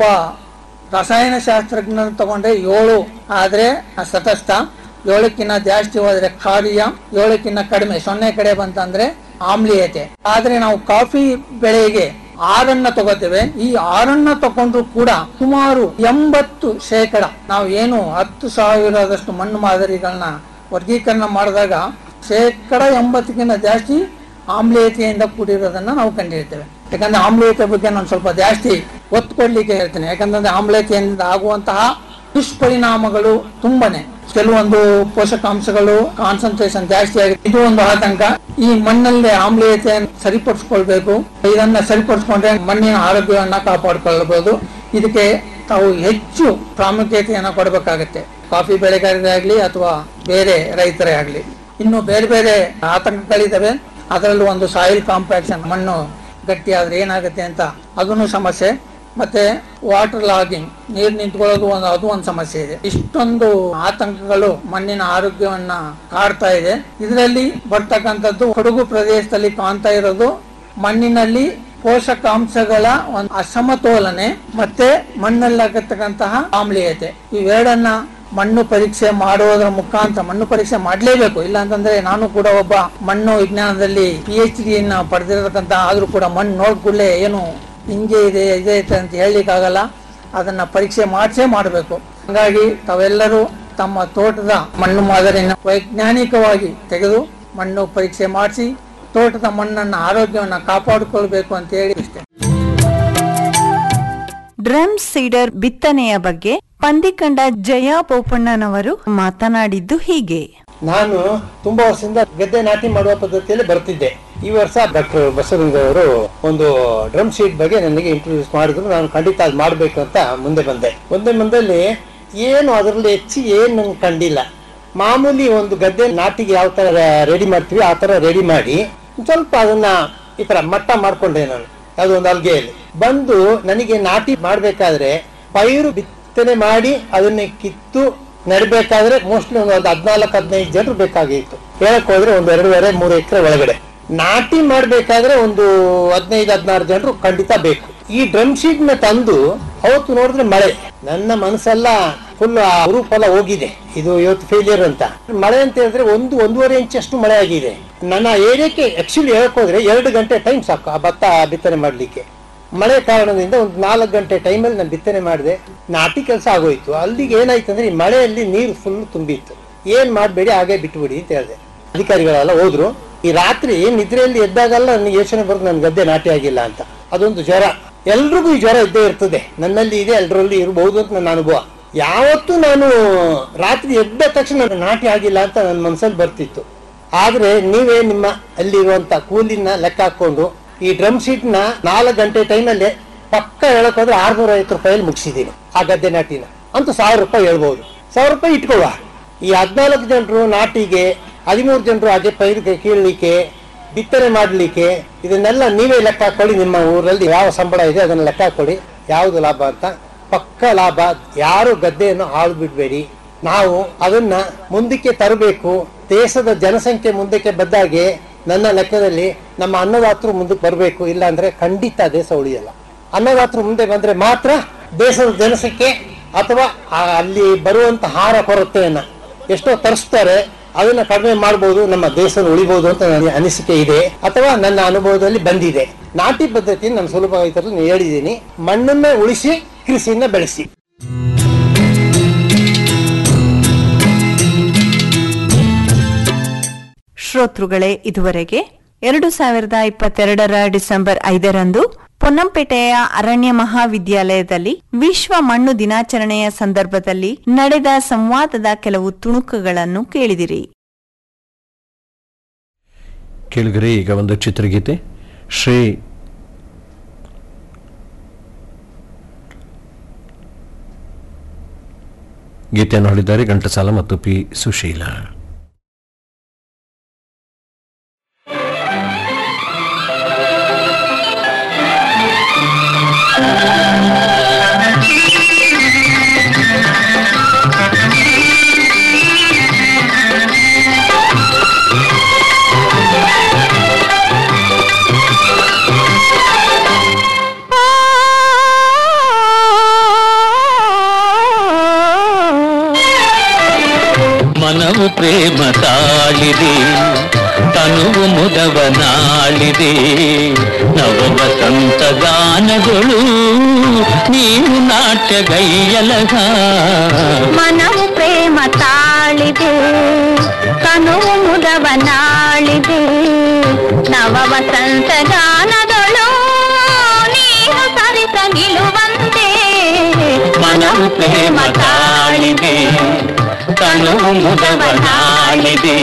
ರಸಾಯನ ಶಾಸ್ತ್ರಜ್ಞನ ತಗೊಂಡ್ರೆ ಏಳು ಆದ್ರೆ ಸತಸ್ಥ ಏಳಕ್ಕಿಂತ ಜಾಸ್ತಿ ಹೋದ್ರೆ ಕ್ಷಾರೀಯ ಏಳಕ್ಕಿಂತ ಕಡಿಮೆ ಸೊನ್ನೆ ಕಡೆ ಬಂತಂದ್ರೆ ಆಮ್ಲೀಯತೆ ಆದ್ರೆ ನಾವು ಕಾಫಿ ಬೆಳೆಗೆ ಆರನ್ನ ತಗೋತೇವೆ ಈ ಆರನ್ನ ತಗೊಂಡ್ರು ಕೂಡ ಸುಮಾರು ಎಂಬತ್ತು ಶೇಕಡ ನಾವು ಏನು ಹತ್ತು ಸಾವಿರದಷ್ಟು ಮಣ್ಣು ಮಾದರಿಗಳನ್ನ ವರ್ಗೀಕರಣ ಮಾಡಿದಾಗ ಶೇಕಡ ಎಂಬತ್ತಕ್ಕಿಂತ ಜಾಸ್ತಿ ಆಮ್ಲೀಯತೆಯಿಂದ ಕೂಡಿರೋದನ್ನ ನಾವು ಕಂಡಿರ್ತೇವೆ ಯಾಕಂದ್ರೆ ಆಮ್ಲೀಯತೆ ಬಗ್ಗೆ ನಾನು ಸ್ವಲ್ಪ ಜಾಸ್ತಿ ಒತ್ತು ಕೊಡ್ಲಿಕ್ಕೆ ಹೇಳ್ತೇನೆ ಯಾಕಂದ್ರೆ ಆಮ್ಲೀಯತೆಯಿಂದ ಆಗುವಂತಹ ದುಷ್ಪರಿಣಾಮಗಳು ತುಂಬಾನೇ ಕೆಲವೊಂದು ಪೋಷಕಾಂಶಗಳು ಕಾನ್ಸಂಟ್ರೇಷನ್ ಜಾಸ್ತಿ ಆಗಿದೆ ಇದು ಒಂದು ಆತಂಕ ಈ ಮಣ್ಣಲ್ಲಿ ಆಮ್ಲೀಯತೆಯನ್ನು ಸರಿಪಡಿಸ್ಕೊಳ್ಬೇಕು ಇದನ್ನ ಸರಿಪಡಿಸ್ಕೊಂಡ್ರೆ ಮಣ್ಣಿನ ಆರೋಗ್ಯವನ್ನ ಕಾಪಾಡಿಕೊಳ್ಳಬಹುದು ಇದಕ್ಕೆ ತಾವು ಹೆಚ್ಚು ಪ್ರಾಮುಖ್ಯತೆಯನ್ನು ಕೊಡಬೇಕಾಗತ್ತೆ ಕಾಫಿ ಬೆಳೆಗಾರರೇ ಆಗ್ಲಿ ಅಥವಾ ಬೇರೆ ರೈತರೇ ಆಗ್ಲಿ ಇನ್ನು ಬೇರೆ ಬೇರೆ ಆತಂಕಗಳಿದಾವೆ ಅದರಲ್ಲೂ ಒಂದು ಸಾಯಿಲ್ ಕಾಂಪ್ಯಾಕ್ಷನ್ ಮಣ್ಣು ಗಟ್ಟಿ ಆದ್ರೆ ಏನಾಗುತ್ತೆ ಅಂತ ಅದನ್ನು ಸಮಸ್ಯೆ ಮತ್ತೆ ವಾಟರ್ ಲಾಗಿಂಗ್ ನೀರು ನಿಂತ್ಕೊಳ್ಳೋದು ಒಂದು ಅದು ಒಂದು ಸಮಸ್ಯೆ ಇದೆ ಇಷ್ಟೊಂದು ಆತಂಕಗಳು ಮಣ್ಣಿನ ಆರೋಗ್ಯವನ್ನ ಕಾಡ್ತಾ ಇದೆ ಇದರಲ್ಲಿ ಬರ್ತಕ್ಕಂಥದ್ದು ಕೊಡಗು ಪ್ರದೇಶದಲ್ಲಿ ಕಾಣ್ತಾ ಇರೋದು ಮಣ್ಣಿನಲ್ಲಿ ಪೋಷಕಾಂಶಗಳ ಒಂದು ಅಸಮತೋಲನೆ ಮತ್ತೆ ಮಣ್ಣಲ್ಲಾಗತಕ್ಕಂತಹ ಆಮ್ಲೀಯತೆ ಇವೆರಡನ್ನ ಮಣ್ಣು ಪರೀಕ್ಷೆ ಮಾಡುವುದರ ಮುಖಾಂತರ ಮಣ್ಣು ಪರೀಕ್ಷೆ ಮಾಡಲೇಬೇಕು ಇಲ್ಲ ಅಂತಂದ್ರೆ ನಾನು ಕೂಡ ಒಬ್ಬ ಮಣ್ಣು ವಿಜ್ಞಾನದಲ್ಲಿ ಪಿ ಎಚ್ ಡಿಯನ್ನ ಪಡೆದಿರತಕ್ಕಂತ ಆದ್ರೂ ಕೂಡ ಮಣ್ಣು ನೋಡ್ಕೂಡಲೇ ಏನು ಹಿಂಗೆ ಇದೆ ಇದೆ ಇದೆ ಅಂತ ಹೇಳಲಿಕ್ಕಾಗಲ್ಲ ಅದನ್ನ ಪರೀಕ್ಷೆ ಮಾಡಿಸೇ ಮಾಡಬೇಕು ಹಾಗಾಗಿ ತಾವೆಲ್ಲರೂ ತಮ್ಮ ತೋಟದ ಮಣ್ಣು ಮಾದರಿಯನ್ನು ವೈಜ್ಞಾನಿಕವಾಗಿ ತೆಗೆದು ಮಣ್ಣು ಪರೀಕ್ಷೆ ಮಾಡಿಸಿ ತೋಟದ ಮಣ್ಣನ್ನ ಆರೋಗ್ಯವನ್ನ ಕಾಪಾಡಿಕೊಳ್ಬೇಕು ಅಂತ ಹೇಳಿ ಇಷ್ಟೇ ಡ್ರಮ್ ಸೀಡರ್ ಬಿತ್ತನೆಯ ಬಗ್ಗೆ ಪಂದಿಕಂಡ ಜಯ ಬೋಪಣ್ಣನವರು ಮಾತನಾಡಿದ್ದು ಹೀಗೆ ನಾನು ತುಂಬಾ ವರ್ಷದಿಂದ ಗದ್ದೆ ನಾಟಿ ಮಾಡುವ ಪದ್ಧತಿಯಲ್ಲಿ ಬರ್ತಿದ್ದೆ ಈ ವರ್ಷ ಡಾಕ್ಟರ್ ಬಸವಲಿಂಗ ಅವರು ಒಂದು ಡ್ರಮ್ ಶೀಟ್ ಬಗ್ಗೆ ನನಗೆ ಇಂಟ್ರೊಡ್ಯೂಸ್ ಮಾಡಿದ್ರು ನಾನು ಖಂಡಿತ ಅದು ಮಾಡ್ಬೇಕು ಅಂತ ಮುಂದೆ ಬಂದೆ ಮುಂದೆ ಬಂದಲ್ಲಿ ಏನು ಅದರಲ್ಲಿ ಹೆಚ್ಚು ಏನು ನಂಗೆ ಕಂಡಿಲ್ಲ ಮಾಮೂಲಿ ಒಂದು ಗದ್ದೆ ನಾಟಿಗೆ ಯಾವ ತರ ರೆಡಿ ಮಾಡ್ತೀವಿ ಆ ತರ ರೆಡಿ ಮಾಡಿ ಒಂದ್ ಸ್ವಲ್ಪ ಅದನ್ನ ಈ ತರ ಮಟ್ಟ ಮಾಡ್ಕೊಂಡೆ ನಾನು ಯಾವುದೋ ಒಂದು ಅಲ್ಗೆಯಲ್ಲಿ ಬಂದು ನನಗೆ ನಾಟಿ ಮಾಡ್ಬೇಕಾದ್ರೆ ಪೈರು ಬಿತ್ತನೆ ಮಾಡಿ ಅದನ್ನ ಕಿತ್ತು ನೆಡಬೇಕಾದ್ರೆ ಮೋಸ್ಟ್ಲಿ ಒಂದು ಹದಿನಾಲ್ಕು ಹದಿನೈದು ಜನರು ಬೇಕಾಗಿತ್ತು ಹೇಳಕ್ ಹೋದ್ರೆ ಒಂದು ಎರಡೂವರೆ ಮೂರು ಎಕರೆ ಒಳಗಡೆ ನಾಟಿ ಮಾಡ್ಬೇಕಾದ್ರೆ ಒಂದು ಹದಿನೈದು ಹದಿನಾರು ಜನರು ಖಂಡಿತ ಬೇಕು ಈ ಡ್ರಮ್ ಶೀಟ್ ನ ತಂದು ಅವತ್ತು ನೋಡಿದ್ರೆ ಮಳೆ ನನ್ನ ಮನಸ್ಸೆಲ್ಲ ಫುಲ್ ಆ ರೂಪ್ ಎಲ್ಲ ಹೋಗಿದೆ ಇದು ಇವತ್ತು ಫೇಲಿಯರ್ ಅಂತ ಮಳೆ ಅಂತ ಹೇಳಿದ್ರೆ ಒಂದು ಒಂದೂವರೆ ಇಂಚ್ ಅಷ್ಟು ಮಳೆ ಆಗಿದೆ ನನ್ನ ಏರಿಯಾಕ್ಕೆ ಆಕ್ಚುಲಿ ಹೇಳಕ್ ಹೋದ್ರೆ ಎರಡು ಗಂಟೆ ಟೈಮ್ ಸಾಕು ಆ ಭತ್ತ ಬಿತ್ತನೆ ಮಾಡ್ಲಿಕ್ಕೆ ಮಳೆ ಕಾರಣದಿಂದ ಒಂದು ನಾಲ್ಕು ಗಂಟೆ ಟೈಮಲ್ಲಿ ನಾನು ಬಿತ್ತನೆ ಮಾಡಿದೆ ನಾಟಿ ಕೆಲಸ ಆಗೋಯ್ತು ಅಲ್ಲಿಗೆ ಏನಾಯ್ತು ಅಂದ್ರೆ ಈ ಮಳೆಯಲ್ಲಿ ನೀರು ಫುಲ್ ತುಂಬಿತ್ತು ಏನ್ ಮಾಡಬೇಡಿ ಹಾಗೆ ಬಿಟ್ಬಿಡಿ ಅಂತ ಹೇಳಿದೆ ಅಧಿಕಾರಿಗಳೆಲ್ಲ ಹೋದ್ರು ಈ ರಾತ್ರಿ ನಿದ್ರೆಯಲ್ಲಿ ಎದ್ದಾಗಲ್ಲ ನನಗೆ ಯೋಚನೆ ಬರೋದು ನನ್ನ ಗದ್ದೆ ನಾಟಿ ಆಗಿಲ್ಲ ಅಂತ ಅದೊಂದು ಜ್ವರ ಎಲ್ರಿಗೂ ಈ ಜ್ವರ ಇದ್ದೇ ಇರ್ತದೆ ನನ್ನಲ್ಲಿ ಇದೆ ಎಲ್ಲರಲ್ಲಿ ಇರಬಹುದು ಅಂತ ನನ್ನ ಅನುಭವ ಯಾವತ್ತೂ ನಾನು ರಾತ್ರಿ ಎದ್ದ ತಕ್ಷಣ ನಾನು ನಾಟಿ ಆಗಿಲ್ಲ ಅಂತ ನನ್ನ ಮನಸ್ಸಲ್ಲಿ ಬರ್ತಿತ್ತು ಆದ್ರೆ ನೀವೇ ನಿಮ್ಮ ಅಲ್ಲಿರುವಂತ ಕೂಲಿನ ಲೆಕ್ಕ ಹಾಕೊಂಡು ಈ ಡ್ರಮ್ ಶೀಟ್ ನ ನಾಲ್ಕು ಗಂಟೆ ಟೈಮಲ್ಲಿ ಪಕ್ಕ ಹೇಳಕ್ ಹೋದ್ರೆ ಆರ್ನೂರ ಐವತ್ತು ರೂಪಾಯಲ್ಲಿ ಮುಗಿಸಿದ್ದೀನಿ ಆ ಗದ್ದೆ ನಾಟಿನ ಅಂತೂ ಸಾವಿರ ರೂಪಾಯಿ ಹೇಳ್ಬೋದು ಸಾವಿರ ರೂಪಾಯಿ ಇಟ್ಕೊಳ್ಳುವ ಈ ಹದಿನಾಲ್ಕು ಜನರು ನಾಟಿಗೆ ಹದಿಮೂರು ಜನರು ಅದೇ ಪೈರಿಗೆ ಕೀಳಲಿಕ್ಕೆ ಬಿತ್ತನೆ ಮಾಡಲಿಕ್ಕೆ ಇದನ್ನೆಲ್ಲ ನೀವೇ ಲೆಕ್ಕ ಹಾಕೊಳ್ಳಿ ನಿಮ್ಮ ಊರಲ್ಲಿ ಯಾವ ಸಂಬಳ ಇದೆ ಅದನ್ನ ಲೆಕ್ಕ ಹಾಕೊಳ್ಳಿ ಯಾವುದು ಲಾಭ ಅಂತ ಪಕ್ಕ ಲಾಭ ಯಾರು ಗದ್ದೆಯನ್ನು ಹಾಳು ಬಿಡಬೇಡಿ ನಾವು ಅದನ್ನ ಮುಂದಕ್ಕೆ ತರಬೇಕು ದೇಶದ ಜನಸಂಖ್ಯೆ ಮುಂದಕ್ಕೆ ಬಂದಾಗೆ ನನ್ನ ಲೆಕ್ಕದಲ್ಲಿ ನಮ್ಮ ಅನ್ನದಾತರು ಮುಂದಕ್ಕೆ ಬರಬೇಕು ಇಲ್ಲ ಅಂದ್ರೆ ಖಂಡಿತ ದೇಶ ಉಳಿಯಲ್ಲ ಅನ್ನದಾತರು ಮುಂದೆ ಬಂದ್ರೆ ಮಾತ್ರ ದೇಶದ ಜನಸಂಖ್ಯೆ ಅಥವಾ ಆ- ಅಲ್ಲಿ ಬರುವಂತ ಆಹಾರ ಕೊರತೆಯನ್ನ ಎಷ್ಟೋ ತರಿಸ್ತಾರೆ ಅದನ್ನ ಕಡಿಮೆ ಮಾಡ್ಬೋದು ನಮ್ಮ ದೇಶ ಉಳಿಬಹುದು ಅಂತ ನನಗೆ ಅನಿಸಿಕೆ ಇದೆ ಅಥವಾ ನನ್ನ ಅನುಭವದಲ್ಲಿ ಬಂದಿದೆ ನಾಟಿ ಪದ್ಧತಿಯನ್ನು ನಾನು ಸುಲಭವಾಗಿ ಹೇಳಿದ್ದೀನಿ ಮಣ್ಣನ್ನ ಉಳಿಸಿ ಕೃಷಿಯನ್ನ ಬೆಳೆಸಿ ಶ್ರೋತೃಗಳೇ ಇದುವರೆಗೆ ಎರಡು ಸಾವಿರದ ಇಪ್ಪತ್ತೆರಡರ ಡಿಸೆಂಬರ್ ಐದರಂದು ಪೊನ್ನಂಪೇಟೆಯ ಅರಣ್ಯ ಮಹಾವಿದ್ಯಾಲಯದಲ್ಲಿ ವಿಶ್ವ ಮಣ್ಣು ದಿನಾಚರಣೆಯ ಸಂದರ್ಭದಲ್ಲಿ ನಡೆದ ಸಂವಾದದ ಕೆಲವು ತುಣುಕುಗಳನ್ನು ಕೇಳಿದಿರಿ ಕೇಳಿದರೆ ಈಗ ಒಂದು ಚಿತ್ರಗೀತೆ ಶ್ರೀ ಗೀತೆಯನ್ನು ಹಾಡಿದ್ದಾರೆ ಘಂಟಸಾಲ ಮತ್ತು ಪಿ ಸುಶೀಲ ಮನವು ಪ್ರೇಮ ತಾಳಿದೆ ತನುವು ಮುದವನಾಳಿದೆ ನವ ವಸಂತ ಗಾನಗಳು ನೀವು ನಾಟ್ಯಗೈಯಲಗ ಮನವು ಪ್ರೇಮ ತಾಳಿದೆ ಕನುವು ಮುದವನಾಳಿದೆ ನವ ವಸಂತ ಗಾನಗಳು ನೀನು ಸರಿಸ ನಿಲ್ಲುವಂತೆ ಮನವು ಪ್ರೇಮ ತಾಳಿದೆ ತನುವು ಮುದವನಾಳಿದೆ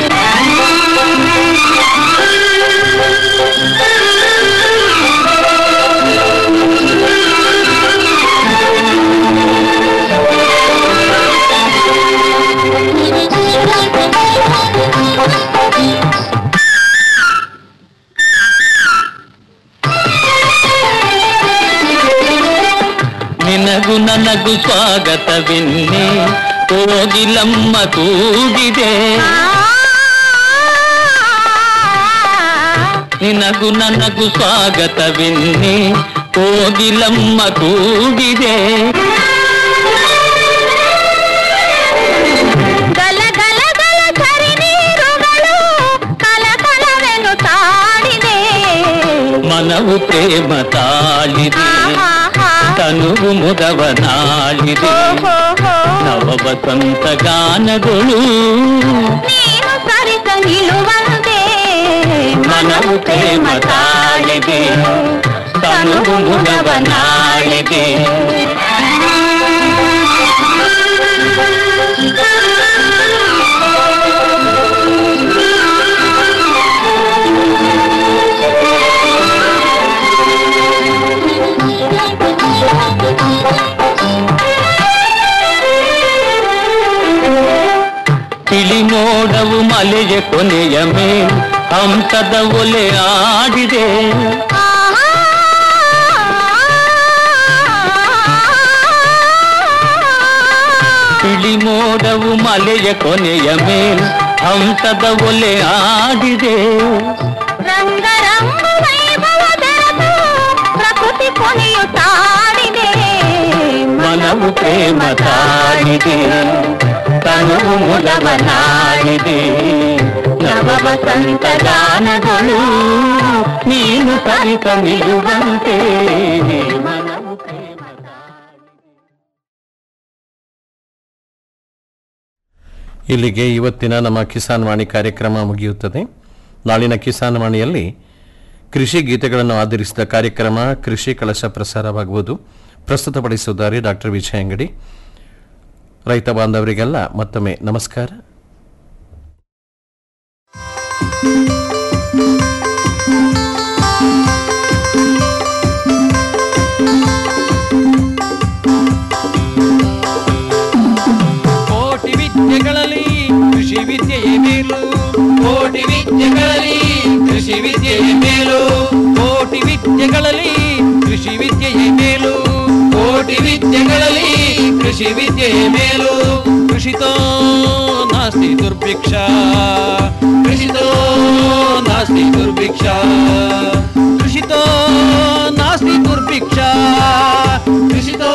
ನಿನಗೂ ನನಗೂ ಸ್ವಾಗತವೆನ್ನೆ ಕೋಗಿಲಮ್ಮ ಕೂಗಿದೆ ನಿನಗೂ ನನಗೂ ಸ್ವಾಗತವೆನ್ನೆ ಕೋಗಿಲಮ್ಮ ಕೂಗಿದೆ ಗಲ ಗಲ ಗಲ ಸರಿ ನೀರುಗಳು ಕಲ ಕಲವೆನು ತಾಡಿದೆ ಮನವು ಪ್ರೇಮ ತಾಳಿದೆ ತನುವು ಮುದವನಾಳಿದೆ ನವ ವಸಂತ ಗಾನಗಳು ನೀನು ಸರಿಸ ನಿಲ್ಲುವಂತೆ ಮನವು ಪ್ರೇಮ ತಾಳಿದೆ ತನುವು ಮುದವನಾಳಿದೆ ತಿಳಿ ಮೋಡವು ಮಲೆಯ ಕೊನೆಯ ಮೇಲೆ ಹಂಸದ ಒಲೆ ಆಡಿದೆ ತಿಳಿ ಮೋಡವು ಮಲೆಯ ಕೊನೆಯ ಮೇಲೆ ಹಂಸದ ಒಲೆ ಆಡಿದೆ ರಂಗ ರಂಗ ವೈಭವ ಬೆರೆತು ಪ್ರಕೃತಿ ಕೊನೆಯುತ್ತಾಡಿದೆ ಮನವು ಪ್ರೇಮ ತಾಳಿದೆ ತನುವು ಮುದವನಾಡಿದೆ ನವ ವಸಂತ ಗಾನಗಳು ನೀನು ಸರಿತ ನಿಲ್ಲುವಂತೆ ಮನವು ಪ್ರೇಮ ಇಲ್ಲಿಗೆ ಇವತ್ತಿನ ನಮ್ಮ ಕಿಸಾನ್ ವಾಣಿ ಕಾರ್ಯಕ್ರಮ ಮುಗಿಯುತ್ತದೆ ನಾಳಿನ ಕಿಸಾನ್ ವಾಣಿಯಲ್ಲಿ ಕೃಷಿ ಗೀತೆಗಳನ್ನು ಆಧರಿಸಿದ ಕಾರ್ಯಕ್ರಮ ಕೃಷಿ ಕಳಶ ಪ್ರಸಾರವಾಗುವುದು ಪ್ರಸ್ತುತಪಡಿಸುತ್ತಾರೆ ಡಾಕ್ಟರ್ ವಿಜಯ ಅಂಗಡಿ ರೈತ ಬಾಂಧವರಿಗೆಲ್ಲ ಮತ್ತೊಮ್ಮೆ ನಮಸ್ಕಾರ ಕೋಟಿ ವಿದ್ಯೆಗಳಲ್ಲಿ ಕೃಷಿ ವಿದ್ಯೆಯೇ ಮೇಲು ಕೋಟಿ ವಿದ್ಯೆಗಳಲ್ಲಿ ಕೃಷಿ ವಿದ್ಯೆಯೇ ಮೇಲು ಕೋಟಿ ವಿದ್ಯೆಗಳಲ್ಲಿ ಕೃಷಿ ವಿದ್ಯೆಯೇ ಮೇಲು ಕೋಟಿ ವಿದ್ಯೆಗಳಲ್ಲಿ ಕೃಷಿ ವಿದ್ಯೆಯೇ ಮೇಲು ಕೃಷಿತೋ ನಾಸ್ತಿ ದುರ್ಭಿಕ್ಷ ಕೃಷಿತೋ ನಾಸ್ತಿ ದುರ್ಭಿಕ್ಷ ಕೃಷಿತೋ ನಾಸ್ತಿ ದುರ್ಭಿಕ್ಷ ಕೃಷಿತೋ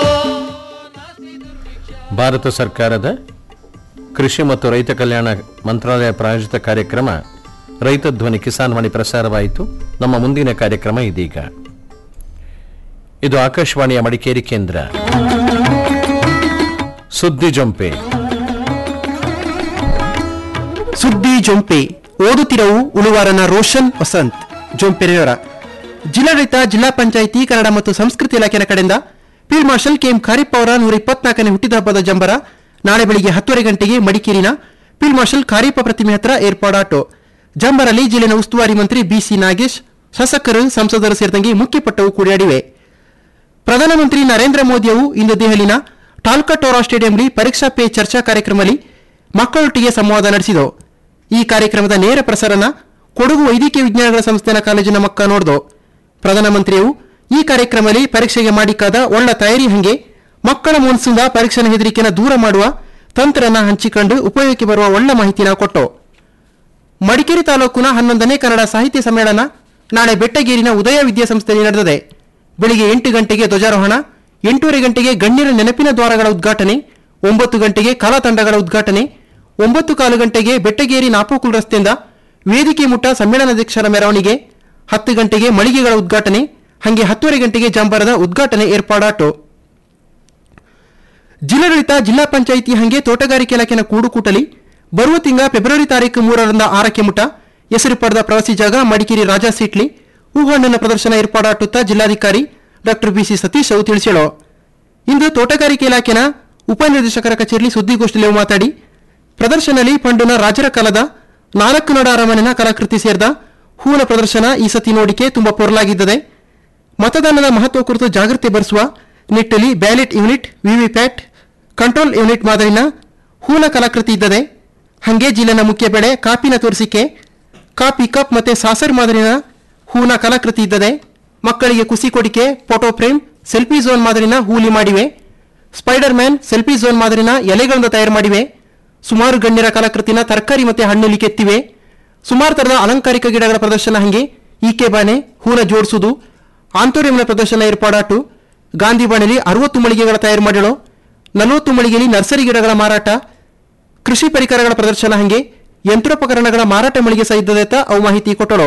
ಭಾರತ ಸರ್ಕಾರದ ಕೃಷಿ ಮತ್ತು ರೈತ ಕಲ್ಯಾಣ ಮಂತ್ರಾಲಯ ಪ್ರಾಯೋಜಿತ ಕಾರ್ಯಕ್ರಮ ರೈತ ಧ್ವನಿ ಕಿಸಾನ್ ವಾಣಿ ಪ್ರಸಾರವಾಯಿತು ನಮ್ಮ ಮುಂದಿನ ಕಾರ್ಯಕ್ರಮ ಇದೀಗ ಇದು ಆಕಾಶವಾಣಿಯ ಮಡಿಕೇರಿ ಕೇಂದ್ರ ಸುದ್ದಿ ಜೊಂಪೆ ಸುದ್ದಿ ಜೊಂಪೆ ಓದುತ್ತಿರವು ಉಳುವಾರನ ರೋಷನ್ ವಸಂತ್ ಜೊಂಪೆರೆಯವರ ಜಿಲ್ಲಾಡಳಿತ ಜಿಲ್ಲಾ ಪಂಚಾಯಿತಿ ಕನ್ನಡ ಮತ್ತು ಸಂಸ್ಕೃತಿ ಇಲಾಖೆಯ ಕಡೆಯಿಂದ ಫೀಲ್ಡ್ ಮಾರ್ಷಲ್ ಕೆಎಂ ಖಾರಿಪ್ಪ ಅವರ ನೂರ ಇಪ್ಪತ್ನಾಲ್ಕನೇ ಹುಟ್ಟಿದ ಹಬ್ಬದ ಜಂಬರ ನಾಳೆ ಬೆಳಿಗ್ಗೆ ಹತ್ತುವರೆ ಗಂಟೆಗೆ ಮಡಿಕೇರಿನ ಫೀಲ್ಡ್ ಮಾರ್ಷಲ್ ಖಾರಿಪ್ಪ ಪ್ರತಿಮೆ ಹತ್ರ ಏರ್ಪಾಡಾಟು ಜಂಬರಲ್ಲಿ ಜಿಲ್ಲೆನ ಉಸ್ತುವಾರಿ ಮಂತ್ರಿ ಬಿಸಿ ನಾಗೇಶ್ ಶಾಸಕರು ಸಂಸದರು ಸೇರಿದಂಗೆ ಮುಖ್ಯಪಟ್ಟವು ಕೂಡಿಯಾಡಿವೆ ಪ್ರಧಾನಮಂತ್ರಿ ನರೇಂದ್ರ ಮೋದಿಯವರು ಇಂದು ದೆಹಲಿನ ಟಾಲ್ಕಟೋರಾ ಸ್ಟೇಡಿಯಂನಲ್ಲಿ ಪರೀಕ್ಷಾ ಪೇ ಚರ್ಚಾ ಕಾರ್ಯಕ್ರಮದಲ್ಲಿ ಮಕ್ಕಳೊಟ್ಟಿಗೆ ಸಂವಾದ ನಡೆಸಿದವು ಈ ಕಾರ್ಯಕ್ರಮದ ನೇರ ಪ್ರಸಾರನ ಕೊಡಗು ವೈದ್ಯಕೀಯ ವಿಜ್ಞಾನಗಳ ಸಂಸ್ಥೆನ ಕಾಲೇಜಿನ ಮಕ್ಕ ನೋಡ್ದು ಪ್ರಧಾನಮಂತ್ರಿಯು ಈ ಕಾರ್ಯಕ್ರಮದಲ್ಲಿ ಪರೀಕ್ಷೆಗೆ ಮಾಡಿಕಾದ ಒಳ್ಳ ತಯಾರಿ ಹಂಗೆ ಮಕ್ಕಳ ಮುನ್ಸಿಂದ ಪರೀಕ್ಷೆನ ಹೆದರಿಕೆನ ದೂರ ಮಾಡುವ ತಂತ್ರನ ಹಂಚಿಕೊಂಡು ಉಪಯೋಗಕ್ಕೆ ಬರುವ ಒಳ್ಳ ಮಾಹಿತಿನ ಕೊಟ್ಟು ಮಡಿಕೇರಿ ತಾಲೂಕಿನ ಹನ್ನೊಂದನೇ ಕನ್ನಡ ಸಾಹಿತ್ಯ ಸಮ್ಮೇಳನ ನಾಳೆ ಬೆಟ್ಟಗೇರಿನ ಉದಯ ವಿದ್ಯಾಸಂಸ್ಥೆಯಲ್ಲಿ ನಡೆದಿದೆ ಬೆಳಿಗ್ಗೆ ಎಂಟು ಗಂಟೆಗೆ ಧ್ವಜಾರೋಹಣ ಎಂಟೂವರೆ ಗಂಟೆಗೆ ಗಣ್ಯರ ನೆನಪಿನ ದ್ವಾರಗಳ ಉದ್ಘಾಟನೆ ಒಂಬತ್ತು ಗಂಟೆಗೆ ಕಲಾ ತಂಡಗಳ ಉದ್ಘಾಟನೆ ಒಂಬತ್ತು ಕಾಲು ಗಂಟೆಗೆ ಬೆಟ್ಟಗೇರಿ ನಾಪೋಕುಲ್ ರಸ್ತೆಯಿಂದ ವೇದಿಕೆ ಮುಟ್ಟ ಸಮ್ಮೇಳನಾಧ್ಯಕ್ಷರ ಮೆರವಣಿಗೆ ಹತ್ತು ಗಂಟೆಗೆ ಮಳಿಗೆಗಳ ಉದ್ಘಾಟನೆ ಹಾಗೆ ಹತ್ತುವರೆ ಗಂಟೆಗೆ ಜಂಬರದ ಉದ್ಘಾಟನೆ ಏರ್ಪಾಡಾಟು ಜಿಲ್ಲಾಡಳಿತ ಜಿಲ್ಲಾ ಪಂಚಾಯಿತಿ ಹಂಗೆ ತೋಟಗಾರಿಕೆ ಇಲಾಖೆನ ಕೂಡುಕೂಟಲಿ ಬರುವ ತಿಂಗಳ ಫೆಬ್ರವರಿ ತಾರೀಕು ಮೂರರಿಂದ ಆರಕ್ಕೆ ಮುಟ ಹೆಸರು ಪಡೆದ ಪ್ರವಾಸಿ ಜಾಗ ಮಡಿಕೇರಿ ರಾಜಾ ಸೀಟ್ಲಿ ಹೂಹಣ್ಣಿನ ಪ್ರದರ್ಶನ ಏರ್ಪಾಡಾಟುತ್ತಾ ಜಿಲ್ಲಾಧಿಕಾರಿ ಡಾಕ್ಟರ್ ಬಿಸಿ ಸತೀಶ್ ಅವು ತಿಳಿಸಿಳು ಇಂದು ತೋಟಗಾರಿಕೆ ಇಲಾಖೆನ ಉಪನಿರ್ದೇಶಕರ ಕಚೇರಿಯಲ್ಲಿ ಸುದ್ದಿಗೋಷ್ಠಿಯಲ್ಲಿ ಮಾತಾಡಿ ಪ್ರದರ್ಶನದಲ್ಲಿ ಪಂಡುನ ರಾಜರ ಕಾಲದ ನಾಲ್ಕು ನಡ ಅರಮನೆನ ಕಲಾಕೃತಿ ಸೇರಿದ ಹೂವಿನ ಪ್ರದರ್ಶನ ಈ ಸತಿ ನೋಡಿಕೆ ತುಂಬಾ ಪೊರಲಾಗಿದ್ದದೆ ಮತದಾನದ ಮಹತ್ವ ಕುರಿತು ಜಾಗೃತಿ ಬರೆಸುವ ನಿಟ್ಟಲ್ಲಿ ballot unit VVPAT control unit ಮಾದರಿನ ಹೂವಿನ ಕಲಾಕೃತಿ ಇದ್ದದೆ ಹಂಗೆ ಜಿಲ್ಲೆನ ಮುಖ್ಯ ಬೆಳೆ ಕಾಪಿನ ತೋರಿಸಿಕೆ ಕಾಪಿ ಕಪ್ ಮತ್ತೆ ಸಾಸರ್ ಮಾದರಿನ ಹೂವಿನ ಕಲಾಕೃತಿ ಇದ್ದದೆ ಮಕ್ಕಳಿಗೆ ಕುಸಿ ಕೊಡಿಕೆ ಫೋಟೋ ಫ್ರೇಮ್ ಸೆಲ್ಫಿ ಝೋನ್ ಮಾದರಿನ ಹೂಲಿ ಮಾಡಿವೆ ಸ್ಪೈಡರ್ ಮ್ಯಾನ್ ಸೆಲ್ಫಿ ಝೋನ್ ಮಾದರಿನ ಎಲೆಗಳಿಂದ ತಯಾರು ಮಾಡಿವೆ ಸುಮಾರು ಗಣ್ಯರ ಕಲಾಕೃತಿನ ತರಕಾರಿ ಮತ್ತೆ ಹಣ್ಣಲ್ಲಿ ಕೆತ್ತಿವೆ ಸುಮಾರು ತರದ ಅಲಂಕಾರಿಕ ಗಿಡಗಳ ಪ್ರದರ್ಶನ ಹಂಗೆ ಈಕೆ ಬಾನೆ ಹೂನ ಜೋಡಿಸುವುದು ಆಂತೋರಿಯಂನ ಪ್ರದರ್ಶನ ಏರ್ಪಾಡಾಟು ಗಾಂಧಿ ಬಾಣೆಲಿ ಅರವತ್ತು ಮಳಿಗೆಗಳ ತಯಾರು ಮಾಡಿಳು ನಲವತ್ತು ಮಳಿಗೆಯಲ್ಲಿ ನರ್ಸರಿ ಗಿಡಗಳ ಮಾರಾಟ ಕೃಷಿ ಪರಿಕರಗಳ ಪ್ರದರ್ಶನ ಹಂಗೆ ಯಂತ್ರೋಪಕರಣಗಳ ಮಾರಾಟ ಮಳಿಗೆ ಸಹ ಇದ್ದದೆ ಅಂತ ಅವು ಮಾಹಿತಿ ಕೊಟ್ಟಳು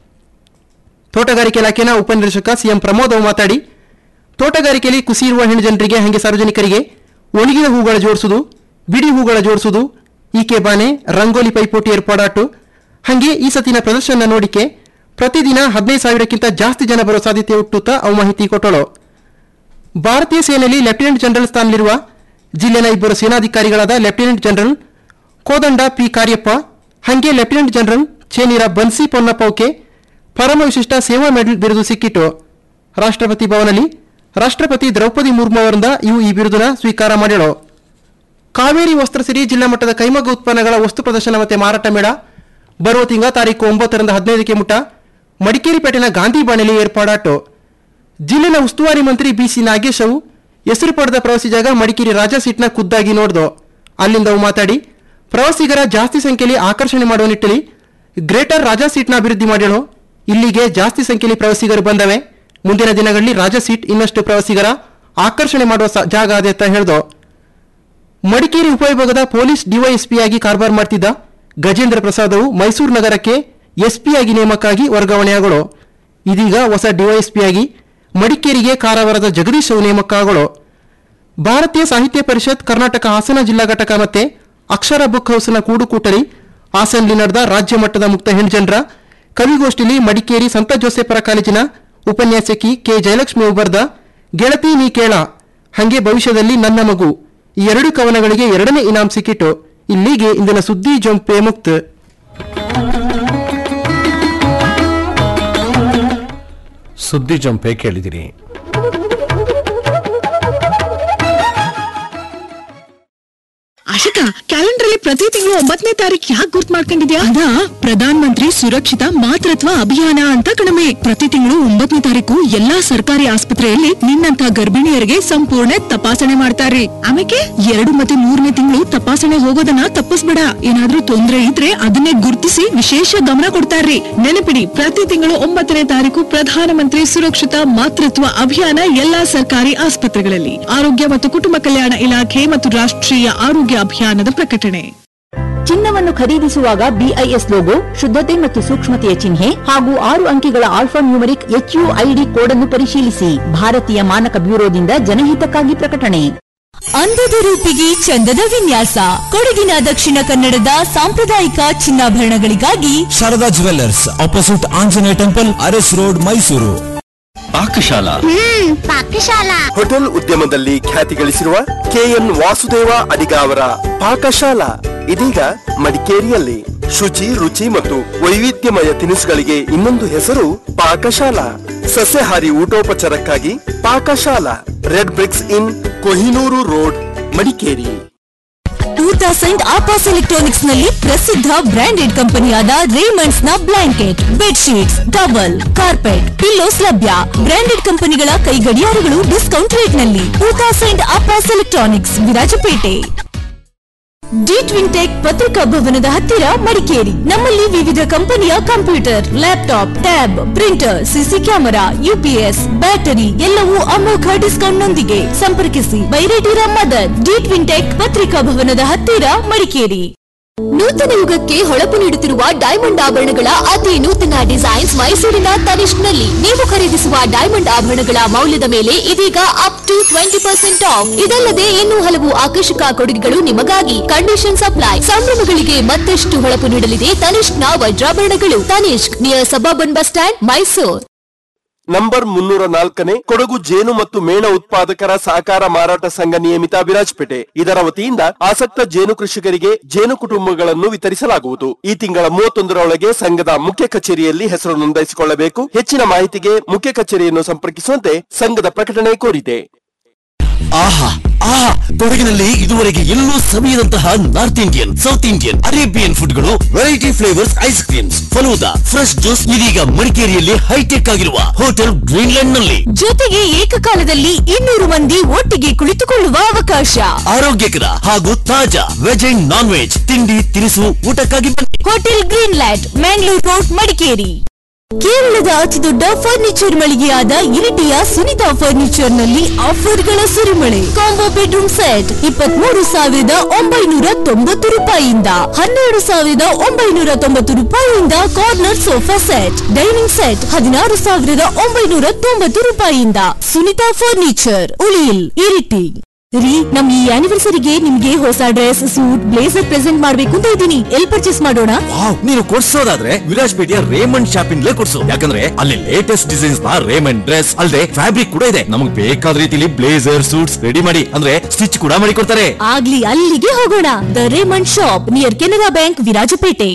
ತೋಟಗಾರಿಕೆ ಇಲಾಖೆನ ಉಪನಿರ್ದೇಶಕ ಸಿಎಂ ಪ್ರಮೋದ್ ಅವು ಮಾತಾಡಿ ತೋಟಗಾರಿಕೆಯಲ್ಲಿ ಕುಸಿ ಇರುವ ಹೆಣ್ಣು ಜನರಿಗೆ ಹಾಗೆ ಸಾರ್ವಜನಿಕರಿಗೆ ಒಣಗಿದ ಹೂಗಳ ಜೋಡಿಸುವುದು ಬಿಡಿ ಹೂಗಳ ಜೋಡಿಸುವುದು ಈಕೆ ಬಾನೆ ರಂಗೋಲಿ ಪೈಪೋಟಿ ಏರ್ಪಾಡಾಟು ಹಾಗೆ ಈ ಸತಿನ ಪ್ರದರ್ಶನ ನೋಡಿಕೆ ಪ್ರತಿದಿನ ಹದಿನೈದು ಸಾವಿರಕ್ಕಿಂತ ಜಾಸ್ತಿ ಜನ ಬರೋ ಸಾಧ್ಯತೆ ಹುಟ್ಟುತ್ತಾ ಅವು ಮಾಹಿತಿ ಕೊಟ್ಟಳು ಭಾರತೀಯ ಸೇನೆಯಲ್ಲಿ ಲೆಫ್ಟಿನೆಂಟ್ ಜನರಲ್ ಸ್ಥಾನದಲ್ಲಿರುವ ಜಿಲ್ಲೆನ ಇಬ್ಬರು ಸೇನಾಧಿಕಾರಿಗಳಾದ lieutenant general Kodanda P Cariappa ಹಾಗೆ ಲೆಫ್ಟಿನೆಂಟ್ ಜನರಲ್ ಚೇನೀರ ಬನ್ಸಿ ಪೊನ್ನಪ್ಪವಕ್ಕೆ ಪರಮ ವಿಶಿಷ್ಟ ಸೇವಾ ಮೆಡಲ್ ಬಿರುದು ಸಿಕ್ಕಿತು ರಾಷ್ಟ್ರಪತಿ ಭವನಲ್ಲಿ ರಾಷ್ಟ್ರಪತಿ ದ್ರೌಪದಿ ಮುರ್ಮು ಅವರಿಂದ ಇವು ಈ ಬಿರುದನ ಸ್ವೀಕಾರ ಮಾಡಿಳು ಕಾವೇರಿ ವಸ್ತ್ರಸಿರಿ ಜಿಲ್ಲಾ ಮಟ್ಟದ ಕೈಮಗ್ಗ ಉತ್ಪನ್ನಗಳ ವಸ್ತು ಪ್ರದರ್ಶನ ಮತ್ತೆ ಮಾರಾಟ ಮೇಳ ಬರುವ ತಿಂಗಳ ತಾರೀಕು ಒಂಬತ್ತರಿಂದ ಹದಿನೈದಕ್ಕೆ ಮುಟ ಮಡಿಕೇರಿ ಪೇಟೆನ ಗಾಂಧಿ ಬಾಣೆಲಿ ಏರ್ಪಾಡಾಟು ಜಿಲ್ಲೆನ ಉಸ್ತುವಾರಿ ಮಂತ್ರಿ ಬಿಸಿ ನಾಗೇಶ್ ಅವು ಹೆಸರು ಪಡೆದ ಪ್ರವಾಸಿ ಜಾಗ ಮಡಿಕೇರಿ ರಾಜಾ ಸೀಟ್ನ ಖುದ್ದಾಗಿ ನೋಡ್ದು ಅಲ್ಲಿಂದ ಅವು ಮಾತಾಡಿ ಪ್ರವಾಸಿಗರ ಜಾಸ್ತಿ ಸಂಖ್ಯೆಯಲ್ಲಿ ಆಕರ್ಷಣೆ ಮಾಡುವ ನಿಟ್ಟಿನಲ್ಲಿ ಗ್ರೇಟರ್ ರಾಜಾ ಸೀಟ್ನ ಅಭಿವೃದ್ಧಿ ಮಾಡಿಳು ಇಲ್ಲಿಗೆ ಜಾಸ್ತಿ ಸಂಖ್ಯೆಯಲ್ಲಿ ಪ್ರವಾಸಿಗರು ಬಂದವೆ ಮುಂದಿನ ದಿನಗಳಲ್ಲಿ ರಾಜಾ ಸೀಟ್ ಇನ್ನಷ್ಟು ಪ್ರವಾಸಿಗರ ಆಕರ್ಷಣೆ ಮಾಡುವ ಸ- ಜಾಗ ಅದೇ ಅಂತ ಹೇಳ್ದು ಮಡಿಕೇರಿ ಉಪವಿಭಾಗದ ಪೊಲೀಸ್ ಡಿವೈಎಸ್ಪಿಯಾಗಿ ಕಾರ್ಬಾರ್ ಮಾಡ್ತಿದ್ದ ಗಜೇಂದ್ರ ಪ್ರಸಾದವು ಮೈಸೂರು ನಗರಕ್ಕೆ ಎಸ್ಪಿಯಾಗಿ ನೇಮಕಾಗಿ ವರ್ಗಾವಣೆಯಾಗಳು ಇದೀಗ ಹೊಸ ಡಿವೈಎಸ್ಪಿಯಾಗಿ ಮಡಿಕೇರಿಗೆ ಕಾರವಾರದ ಜಗದೀಶ್ ಅವು ನೇಮಕ ಆಗೋಳು ಭಾರತೀಯ ಸಾಹಿತ್ಯ ಪರಿಷತ್ ಕರ್ನಾಟಕ ಹಾಸನ ಜಿಲ್ಲಾ ಘಟಕ ಮತ್ತೆ ಅಕ್ಷರ ಬುಕ್ ಹೌಸ್ನ ಕೂಡುಕೂಟಲಿ ಹಾಸನಲ್ಲಿ ನಡೆದ ರಾಜ್ಯ ಮಟ್ಟದ ಮುಕ್ತ ಹೆಣ್ಜನರ ಕವಿಗೋಷ್ಠಿಲಿ ಮಡಿಕೇರಿ ಸಂತ ಜೋಸೆಫರ ಕಾಲೇಜಿನ ಉಪನ್ಯಾಸಕಿ ಕೆ ಜಯಲಕ್ಷ್ಮಿ ಒಬ್ಬರ್ದ ಗೆಳತಿ ನೀ ಕೇಳ ಹಂಗೆ ಭವಿಷ್ಯದಲ್ಲಿ ನನ್ನ ಮಗು ಈ ಎರಡು ಕವನಗಳಿಗೆ ಎರಡನೇ ಇನಾಮ್ ಸಿಕ್ಕಿತು ಇಲ್ಲಿಗೆ ಇಂದಿನ ಸುದ್ದಿ ಜೊಂಪೆ ಮುಕ್ತ ಸುದ್ದಿ ಜಂಪೆ ಕೇಳಿದಿರಿ ಆಶಿಕಾ ಕ್ಯಾಲೆಂಡರ್ ಅಲ್ಲಿ ಪ್ರತಿ ತಿಂಗಳು ಒಂಬತ್ತನೇ ತಾರೀಕು ಯಾಕೆ ಗುರ್ತ್ ಮಾಡ್ಕೊಂಡಿದ್ಯಾ ಅದ ಪ್ರಧಾನ ಮಂತ್ರಿ ಸುರಕ್ಷಿತ ಮಾತೃತ್ವ ಅಭಿಯಾನ ಅಂತ ಕಣಮೆ ಪ್ರತಿ ತಿಂಗಳು ಒಂಬತ್ತನೇ ತಾರೀಕು ಎಲ್ಲಾ ಸರ್ಕಾರಿ ಆಸ್ಪತ್ರೆಯಲ್ಲಿ ನಿನ್ನಂತ ಗರ್ಭಿಣಿಯರಿಗೆ ಸಂಪೂರ್ಣ ತಪಾಸಣೆ ಮಾಡ್ತಾರ್ರಿ ಆಮೇಲೆ ಎರಡು ಮತ್ತೆ ಮೂರನೇ ತಿಂಗಳು ತಪಾಸಣೆ ಹೋಗೋದನ್ನ ತಪ್ಪಿಸ್ಬೇಡ ಏನಾದ್ರೂ ತೊಂದ್ರೆ ಇದ್ರೆ ಅದನ್ನೇ ಗುರ್ತಿಸಿ ವಿಶೇಷ ಗಮನ ಕೊಡ್ತಾರ್ರಿ ನೆನಪಿಡಿ ಪ್ರತಿ ತಿಂಗಳು ಒಂಬತ್ತನೇ ತಾರೀಕು ಪ್ರಧಾನಮಂತ್ರಿ ಸುರಕ್ಷಿತ ಮಾತೃತ್ವ ಅಭಿಯಾನ ಎಲ್ಲಾ ಸರ್ಕಾರಿ ಆಸ್ಪತ್ರೆಗಳಲ್ಲಿ ಆರೋಗ್ಯ ಮತ್ತು ಕುಟುಂಬ ಕಲ್ಯಾಣ ಇಲಾಖೆ ಮತ್ತು ರಾಷ್ಟ್ರೀಯ ಆರೋಗ್ಯ ಅಭಿಯಾನದ ಪ್ರಕಟಣೆ ಚಿನ್ನವನ್ನು ಖರೀದಿಸುವಾಗ ಬಿಐಎಸ್ ಲೋಗೋ ಶುದ್ಧತೆ ಮತ್ತು ಸೂಕ್ಷ್ಮತೆಯ ಚಿಹ್ನೆ ಹಾಗೂ ಆರು ಅಂಕಿಗಳ ಆಲ್ಫಾ ನ್ಯೂಮರಿಕ್ ಎಚ್ಯುಐಡಿ ಕೋಡ್ ಅನ್ನು ಪರಿಶೀಲಿಸಿ ಭಾರತೀಯ ಮಾನಕ ಬ್ಯೂರೋದಿಂದ ಜನಹಿತಕ್ಕಾಗಿ ಪ್ರಕಟಣೆ ಅಂದದ ರೂಪಿಗೆ ಚಂದದ ವಿನ್ಯಾಸ ಕೊಡಗಿನ ದಕ್ಷಿಣ ಕನ್ನಡದ ಸಾಂಪ್ರದಾಯಿಕ ಚಿನ್ನಾಭರಣಗಳಿಗಾಗಿ Sharada jewellers opposite Anjaneya temple Aras road Mysuru Pakashala Pakashala hotel ಉದ್ಯಮದಲ್ಲಿ ಖ್ಯಾತಿ ಗಳಿಸಿರುವ ಕೆಎನ್ ವಾಸುದೇವ ಅಡಿಗ ಅವರ ಪಾಕಶಾಲಾ ಇದೀಗ ಮಡಿಕೇರಿಯಲ್ಲಿ ಶುಚಿ ರುಚಿ ಮತ್ತು ವೈವಿಧ್ಯಮಯ ತಿನಿಸುಗಳಿಗೆ ಇನ್ನೊಂದು ಹೆಸರು ಪಾಕಶಾಲಾ ಸಸ್ಯಾಹಾರಿ ಊಟೋಪಚಾರಕ್ಕಾಗಿ Pakashala Red Bricks Inn Kohinoor road Madikeri two thousand ಆಪಾಸ್ ಎಲೆಕ್ಟ್ರಾನಿಕ್ಸ್ ನಲ್ಲಿ ಪ್ರಸಿದ್ಧ ಬ್ರಾಂಡೆಡ್ ಕಂಪನಿಯಾದ ರೇಮಂಡ್ಸ್ ನ blanket bedsheets towel carpet pillows ಲಭ್ಯ ಬ್ರಾಂಡೆಡ್ ಕಂಪನಿಗಳ ಕೈ ಗಡಿಯಾರಗಳು ಡಿಸ್ಕೌಂಟ್ ರೇಟ್ ನಲ್ಲಿ ಟೂ ತೌಸಂಡ್ ಆಪಾಸ್ electronics Virajpet the Twin Tech ಪತ್ರಿಕಾ ಭವನದ ಹತ್ತಿರ ಮಡಿಕೇರಿ ನಮ್ಮಲ್ಲಿ ವಿವಿಧ ಕಂಪನಿಯ computer laptop tab printer CC camera UPS battery ಎಲ್ಲವೂ ಅಮೋಘ ಡಿಸ್ಕೌಂಟ್ ನೊಂದಿಗೆ ಸಂಪರ್ಕಿಸಿ ಬೈರೇಟಿರ ಮದರ್ ಡಿ ಟ್ವಿನ್ ಟೆಕ್ ಪತ್ರಿಕಾ ಭವನದ ಹತ್ತಿರ ಮಡಿಕೇರಿ ನೂತನ ಯುಗಕ್ಕೆ ಹೊಳಪು ನೀಡುತ್ತಿರುವ ಡೈಮಂಡ್ ಆಭರಣಗಳ ಅತಿ ನೂತನ ಡಿಸೈನ್ಸ್ ಮೈಸೂರಿನ ತನಿಷ್ಕ್ನಲ್ಲಿ ನೀವು ಖರೀದಿಸುವ ಡೈಮಂಡ್ ಆಭರಣಗಳ ಮೌಲ್ಯದ ಮೇಲೆ ಇದೀಗ up to twenty percent off ಇದಲ್ಲದೆ ಇನ್ನೂ ಹಲವು ಆಕರ್ಷಕ ಕೊಡುಗೆಗಳು ನಿಮಗಾಗಿ ಕಂಡೀಷನ್ ಸಪ್ಲೈ ಸಂಭ್ರಮಗಳಿಗೆ ಮತ್ತಷ್ಟು ಹೊಳಪು ನೀಡಲಿದೆ ತನಿಷ್ಕ್ನ ವಜ್ರಾಭರಣಗಳು Tanishq near suburban bus stand Mysuru number ಮುನ್ನೂರ ನಾಲ್ಕನೇ ಕೊಡಗು ಜೇನು ಮತ್ತು ಮೇಣ ಉತ್ಪಾದಕರ ಸಹಕಾರ ಮಾರಾಟ ಸಂಘ ನಿಯಮಿತ ವಿರಾಜಪೇಟೆ ಇದರ ವತಿಯಿಂದ ಆಸಕ್ತ ಜೇನು ಕೃಷಿಕರಿಗೆ ಜೇನು ಕುಟುಂಬಗಳನ್ನು ವಿತರಿಸಲಾಗುವುದು ಈ ತಿಂಗಳ ಮೂವತ್ತೊಂದರೊಳಗೆ ಸಂಘದ ಮುಖ್ಯ ಕಚೇರಿಯಲ್ಲಿ ಹೆಸರು ನೋಂದಾಯಿಸಿಕೊಳ್ಳಬೇಕು ಹೆಚ್ಚಿನ ಮಾಹಿತಿಗೆ ಮುಖ್ಯ ಕಚೇರಿಯನ್ನು ಸಂಪರ್ಕಿಸುವಂತೆ ಸಂಘದ ಪ್ರಕಟಣೆ ಕೋರಿದೆ ಆಹಾ ಆಹಾ ಕೊಡಗಿನಲ್ಲಿ ಇದುವರೆಗೆ ಎಲ್ಲೂ ಸವಿಯದಂತಹ north Indian south Indian Arabian ಫುಡ್ಗಳು variety flavours ice creams falooda fresh juice ಇದೀಗ ಮಡಿಕೇರಿಯಲ್ಲಿ ಹೈಟೆಕ್ ಆಗಿರುವ ಹೋಟೆಲ್ ಗ್ರೀನ್ಲ್ಯಾಂಡ್ ನಲ್ಲಿ ಜೊತೆಗೆ ಏಕಕಾಲದಲ್ಲಿ ಇನ್ನೂರು ಮಂದಿ ಒಟ್ಟಿಗೆ ಕುಳಿತುಕೊಳ್ಳುವ ಅವಕಾಶ ಆರೋಗ್ಯಕರ ಹಾಗೂ ತಾಜಾ ವೆಜ್ ಅಂಡ್ ನಾನ್ ವೆಜ್ ತಿಂಡಿ ತಿನಿಸು ಊಟಕ್ಕಾಗಿ ಬನ್ನಿ hotel Greenland Mangalore road Madikeri ಕೇರಳದ ಅತಿದೊಡ್ಡ ಫರ್ನಿಚರ್ ಮಳಿಗೆಯಾದ ಇರಿಟಿಯ ಸುನಿತಾ ಫರ್ನಿಚರ್ ನಲ್ಲಿ ಆಫರ್ಗಳ ಸುರಿಮಳೆ ಕಾಂಬೋ ಬೆಡ್ರೂಮ್ ಸೆಟ್ ಇಪ್ಪತ್ಮೂರು ಸಾವಿರದ ಒಂಬೈನೂರ ತೊಂಬತ್ತು ರೂಪಾಯಿಯಿಂದ ಹನ್ನೆರಡು ಸಾವಿರದ ಒಂಬೈನೂರ ತೊಂಬತ್ತು ರೂಪಾಯಿಯಿಂದ corner sofa set dining set ಹದಿನಾರು ಸಾವಿರದ ಒಂಬೈನೂರ ತೊಂಬತ್ತು ರೂಪಾಯಿಯಿಂದ ಸುನಿತಾ ಫರ್ನಿಚರ್ ಉಳಿಯಿಲ್ ಇರಿಟಿ ರೀ ನಮ್ ಈ ಆನಿವರ್ಸರಿಗೆ ನಿಮ್ಗೆ ಹೊಸ ಡ್ರೆಸ್ ಸೂಟ್ ಬ್ಲೇಸರ್ ಪ್ರೆಸೆಂಟ್ ಮಾಡ್ಬೇಕು ಅಂತ ಇದ್ದೀನಿ ಎಲ್ ಪರ್ಚೇಸ್ ಮಾಡೋಣ ವಾವ್ ನೀನು ಕೊಡ್ಸೋದಾದ್ರೆ ವಿರಾಜ್ಪೇಟೆಯ ರೇಮಂಡ್ ಶಾಪಿಂಗ್ಲೇ ಕೊಡ್ಸು ಯಾಕಂದ್ರೆ ಅಲ್ಲಿ ಲೇಟೆಸ್ಟ್ ಡಿಸೈನ್ಸ್ ನ ರೇಮಂಡ್ ಡ್ರೆಸ್ ಅಲ್ಲದೆ ಫ್ಯಾಬ್ರಿಕ್ ಕೂಡ ಇದೆ ನಮಗೆ ಬೇಕಾದ ರೀತಿಲಿ ಬ್ಲೇಸರ್ ಸೂಟ್ಸ್ ರೆಡಿ ಮಾಡಿ ಅಂದ್ರೆ ಸ್ಟಿಚ್ ಕೂಡ ಮಾಡಿ ಕೊಡ್ತಾರೆ ಆಗ್ಲಿ ಅಲ್ಲಿಗೆ ಹೋಗೋಣ the Raymond shop near Canara bank Virajpet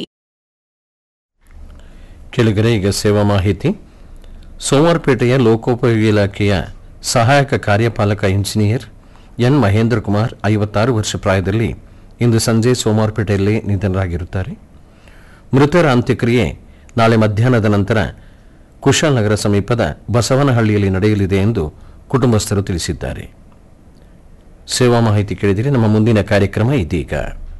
ಕೆಳಗರೆ ಈಗ ಸೇವಾ ಮಾಹಿತಿ ಸೋಮವಾರಪೇಟೆಯ ಲೋಕೋಪಯೋಗಿ ಇಲಾಖೆಯ ಸಹಾಯಕ ಕಾರ್ಯಪಾಲಕ ಇಂಜಿನಿಯರ್ ಎನ್ ಮಹೇಂದ್ರ ಕುಮಾರ್ ಐವತ್ತಾರು ವರ್ಷ ಪ್ರಾಯದಲ್ಲಿ ಇಂದು ಸಂಜೆ ಸೋಮವಾರಪೇಟೆಯಲ್ಲಿ ನಿಧನರಾಗಿರುತ್ತಾರೆ ಮೃತರ ಅಂತ್ಯಕ್ರಿಯೆ ನಾಳೆ ಮಧ್ಯಾಹ್ನದ ನಂತರ ಕುಶಾಲನಗರ ಸಮೀಪದ ಬಸವನಹಳ್ಳಿಯಲ್ಲಿ ನಡೆಯಲಿದೆ ಎಂದು ಕುಟುಂಬಸ್ಥರು ತಿಳಿಸಿದ್ದಾರೆ ಸೇವಾ ಮಾಹಿತಿ ಕೇಳಿದರೆ ನಮ್ಮ ಮುಂದಿನ ಕಾರ್ಯಕ್ರಮ ಇದೀಗ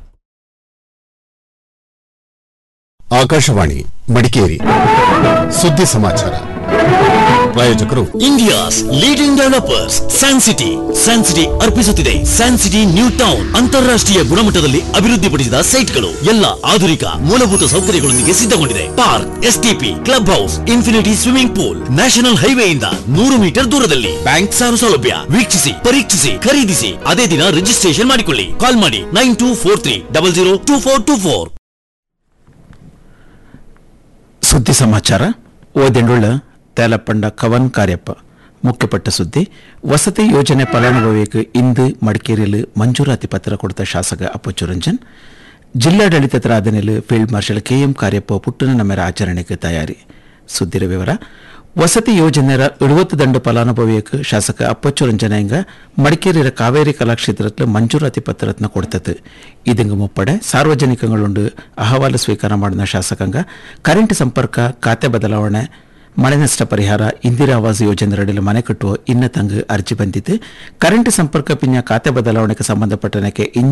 ಆಕಾಶವಾಣಿ ಮಡಿಕೇರಿ ಸುದ್ದಿ ಸಮಾಚಾರ ಪ್ರಾಯೋಜಕರು India's leading developers San City San City ಅರ್ಪಿಸುತ್ತಿದೆ ಸ್ಯಾನ್ ಸಿಟಿ ನ್ಯೂ ಟೌನ್ ಅಂತಾರಾಷ್ಟ್ರೀಯ ಗುಣಮಟ್ಟದಲ್ಲಿ ಅಭಿವೃದ್ಧಿಪಡಿಸಿದ ಸೈಟ್ಗಳು ಎಲ್ಲ ಆಧುನಿಕ ಮೂಲಭೂತ ಸೌಕರ್ಯಗಳೊಂದಿಗೆ ಸಿದ್ಧಗೊಂಡಿದೆ park STP club house infinity swimming pool national ಹೈವೇಯಿಂದ ನೂರು ಮೀಟರ್ ದೂರದಲ್ಲಿ ಬ್ಯಾಂಕ್ ಸಾಲ ಸೌಲಭ್ಯ ವೀಕ್ಷಿಸಿ ಪರೀಕ್ಷಿಸಿ ಖರೀದಿಸಿ ಅದೇ ದಿನ ರಿಜಿಸ್ಟ್ರೇಷನ್ ಮಾಡಿಕೊಳ್ಳಿ ಕಾಲ್ ಮಾಡಿ nine two four three double zero two four two four ಸುದ್ದಿ ಸಮಾಚಾರ ಓದೆಂಡುಳ್ಳ ತೇಲಪಂಡ ಕವನ್ ಕಾರ್ಯಪ್ಪ ಮುಖ್ಯಪಟ್ಟ ಸುದ್ದಿ ವಸತಿ ಯೋಜನೆ ಫಲಾನುಭವಿಗೆ ಇಂದು ಮಡಿಕೇರಿಯಲ್ಲಿ ಮಂಜೂರಾತಿ ಪತ್ರ ಕೊಡ್ತ ಶಾಸಕ ಅಪ್ಪಚ್ಚು ರಂಜನ್ ಜಿಲ್ಲಾಡಳಿತದ ಆದನೆಲು ಫೀಲ್ಡ್ ಮಾರ್ಷಲ್ ಕೆಎಂ ಕಾರ್ಯಪ್ಪ ಪುಟ್ಟನ ನಮೆರ ಆಚರಣೆಗೆ ತಯಾರಿ ಸುದ್ದಿರ ವಿವರ ವಸತಿ ಯೋಜನೆಯ ಎಳುವತ್ತು ದಂಡ ಫಲಾನುಭವಿಯಕ್ಕೆ ಶಾಸಕ ಅಪ್ಪಚ್ಚು ರಂಜನಾಯಂಗ ಮಡಿಕೇರಿಯ ಕಾವೇರಿ ಕಲಾಕ್ಷೇತ್ರത്തിൽ ಮಂಜೂರಾತಿ ಪತ್ರತ್ನ ಕೊಡ್ತದೆ ಇದಂಗ ಮುಪ್ಪಡೆ ಸಾರ್ವಜನಿಕಗಳುಂಡು ಅಹವಾಲು ಸ್ವೀಕಾರ ಮಾಡಿದ ಶಾಸಕಾಂಗ ಕರೆಂಟ್ ಸಂಪರ್ಕ ಖಾತೆ ಬದಲಾವಣೆ ಮಳೆ ನಷ್ಟ ಪರಿಹಾರ ಇಂದಿರಾ ಆವಾಸ್ ಯೋಜನೆಯಡಿಯಲ್ಲಿ ಮನೆ ಕಟ್ಟುವ ಇನ್ನ ತಂಗ ಅರ್ಜಿ ಬಂದಿದ್ದು ಕರೆಂಟ್ ಸಂಪರ್ಕ ಪಿನ್ಯ ಖಾತೆ ಬದಲಾವಣೆಗೆ ಸಂಬಂಧಪಟ್ಟನಕ್ಕೆ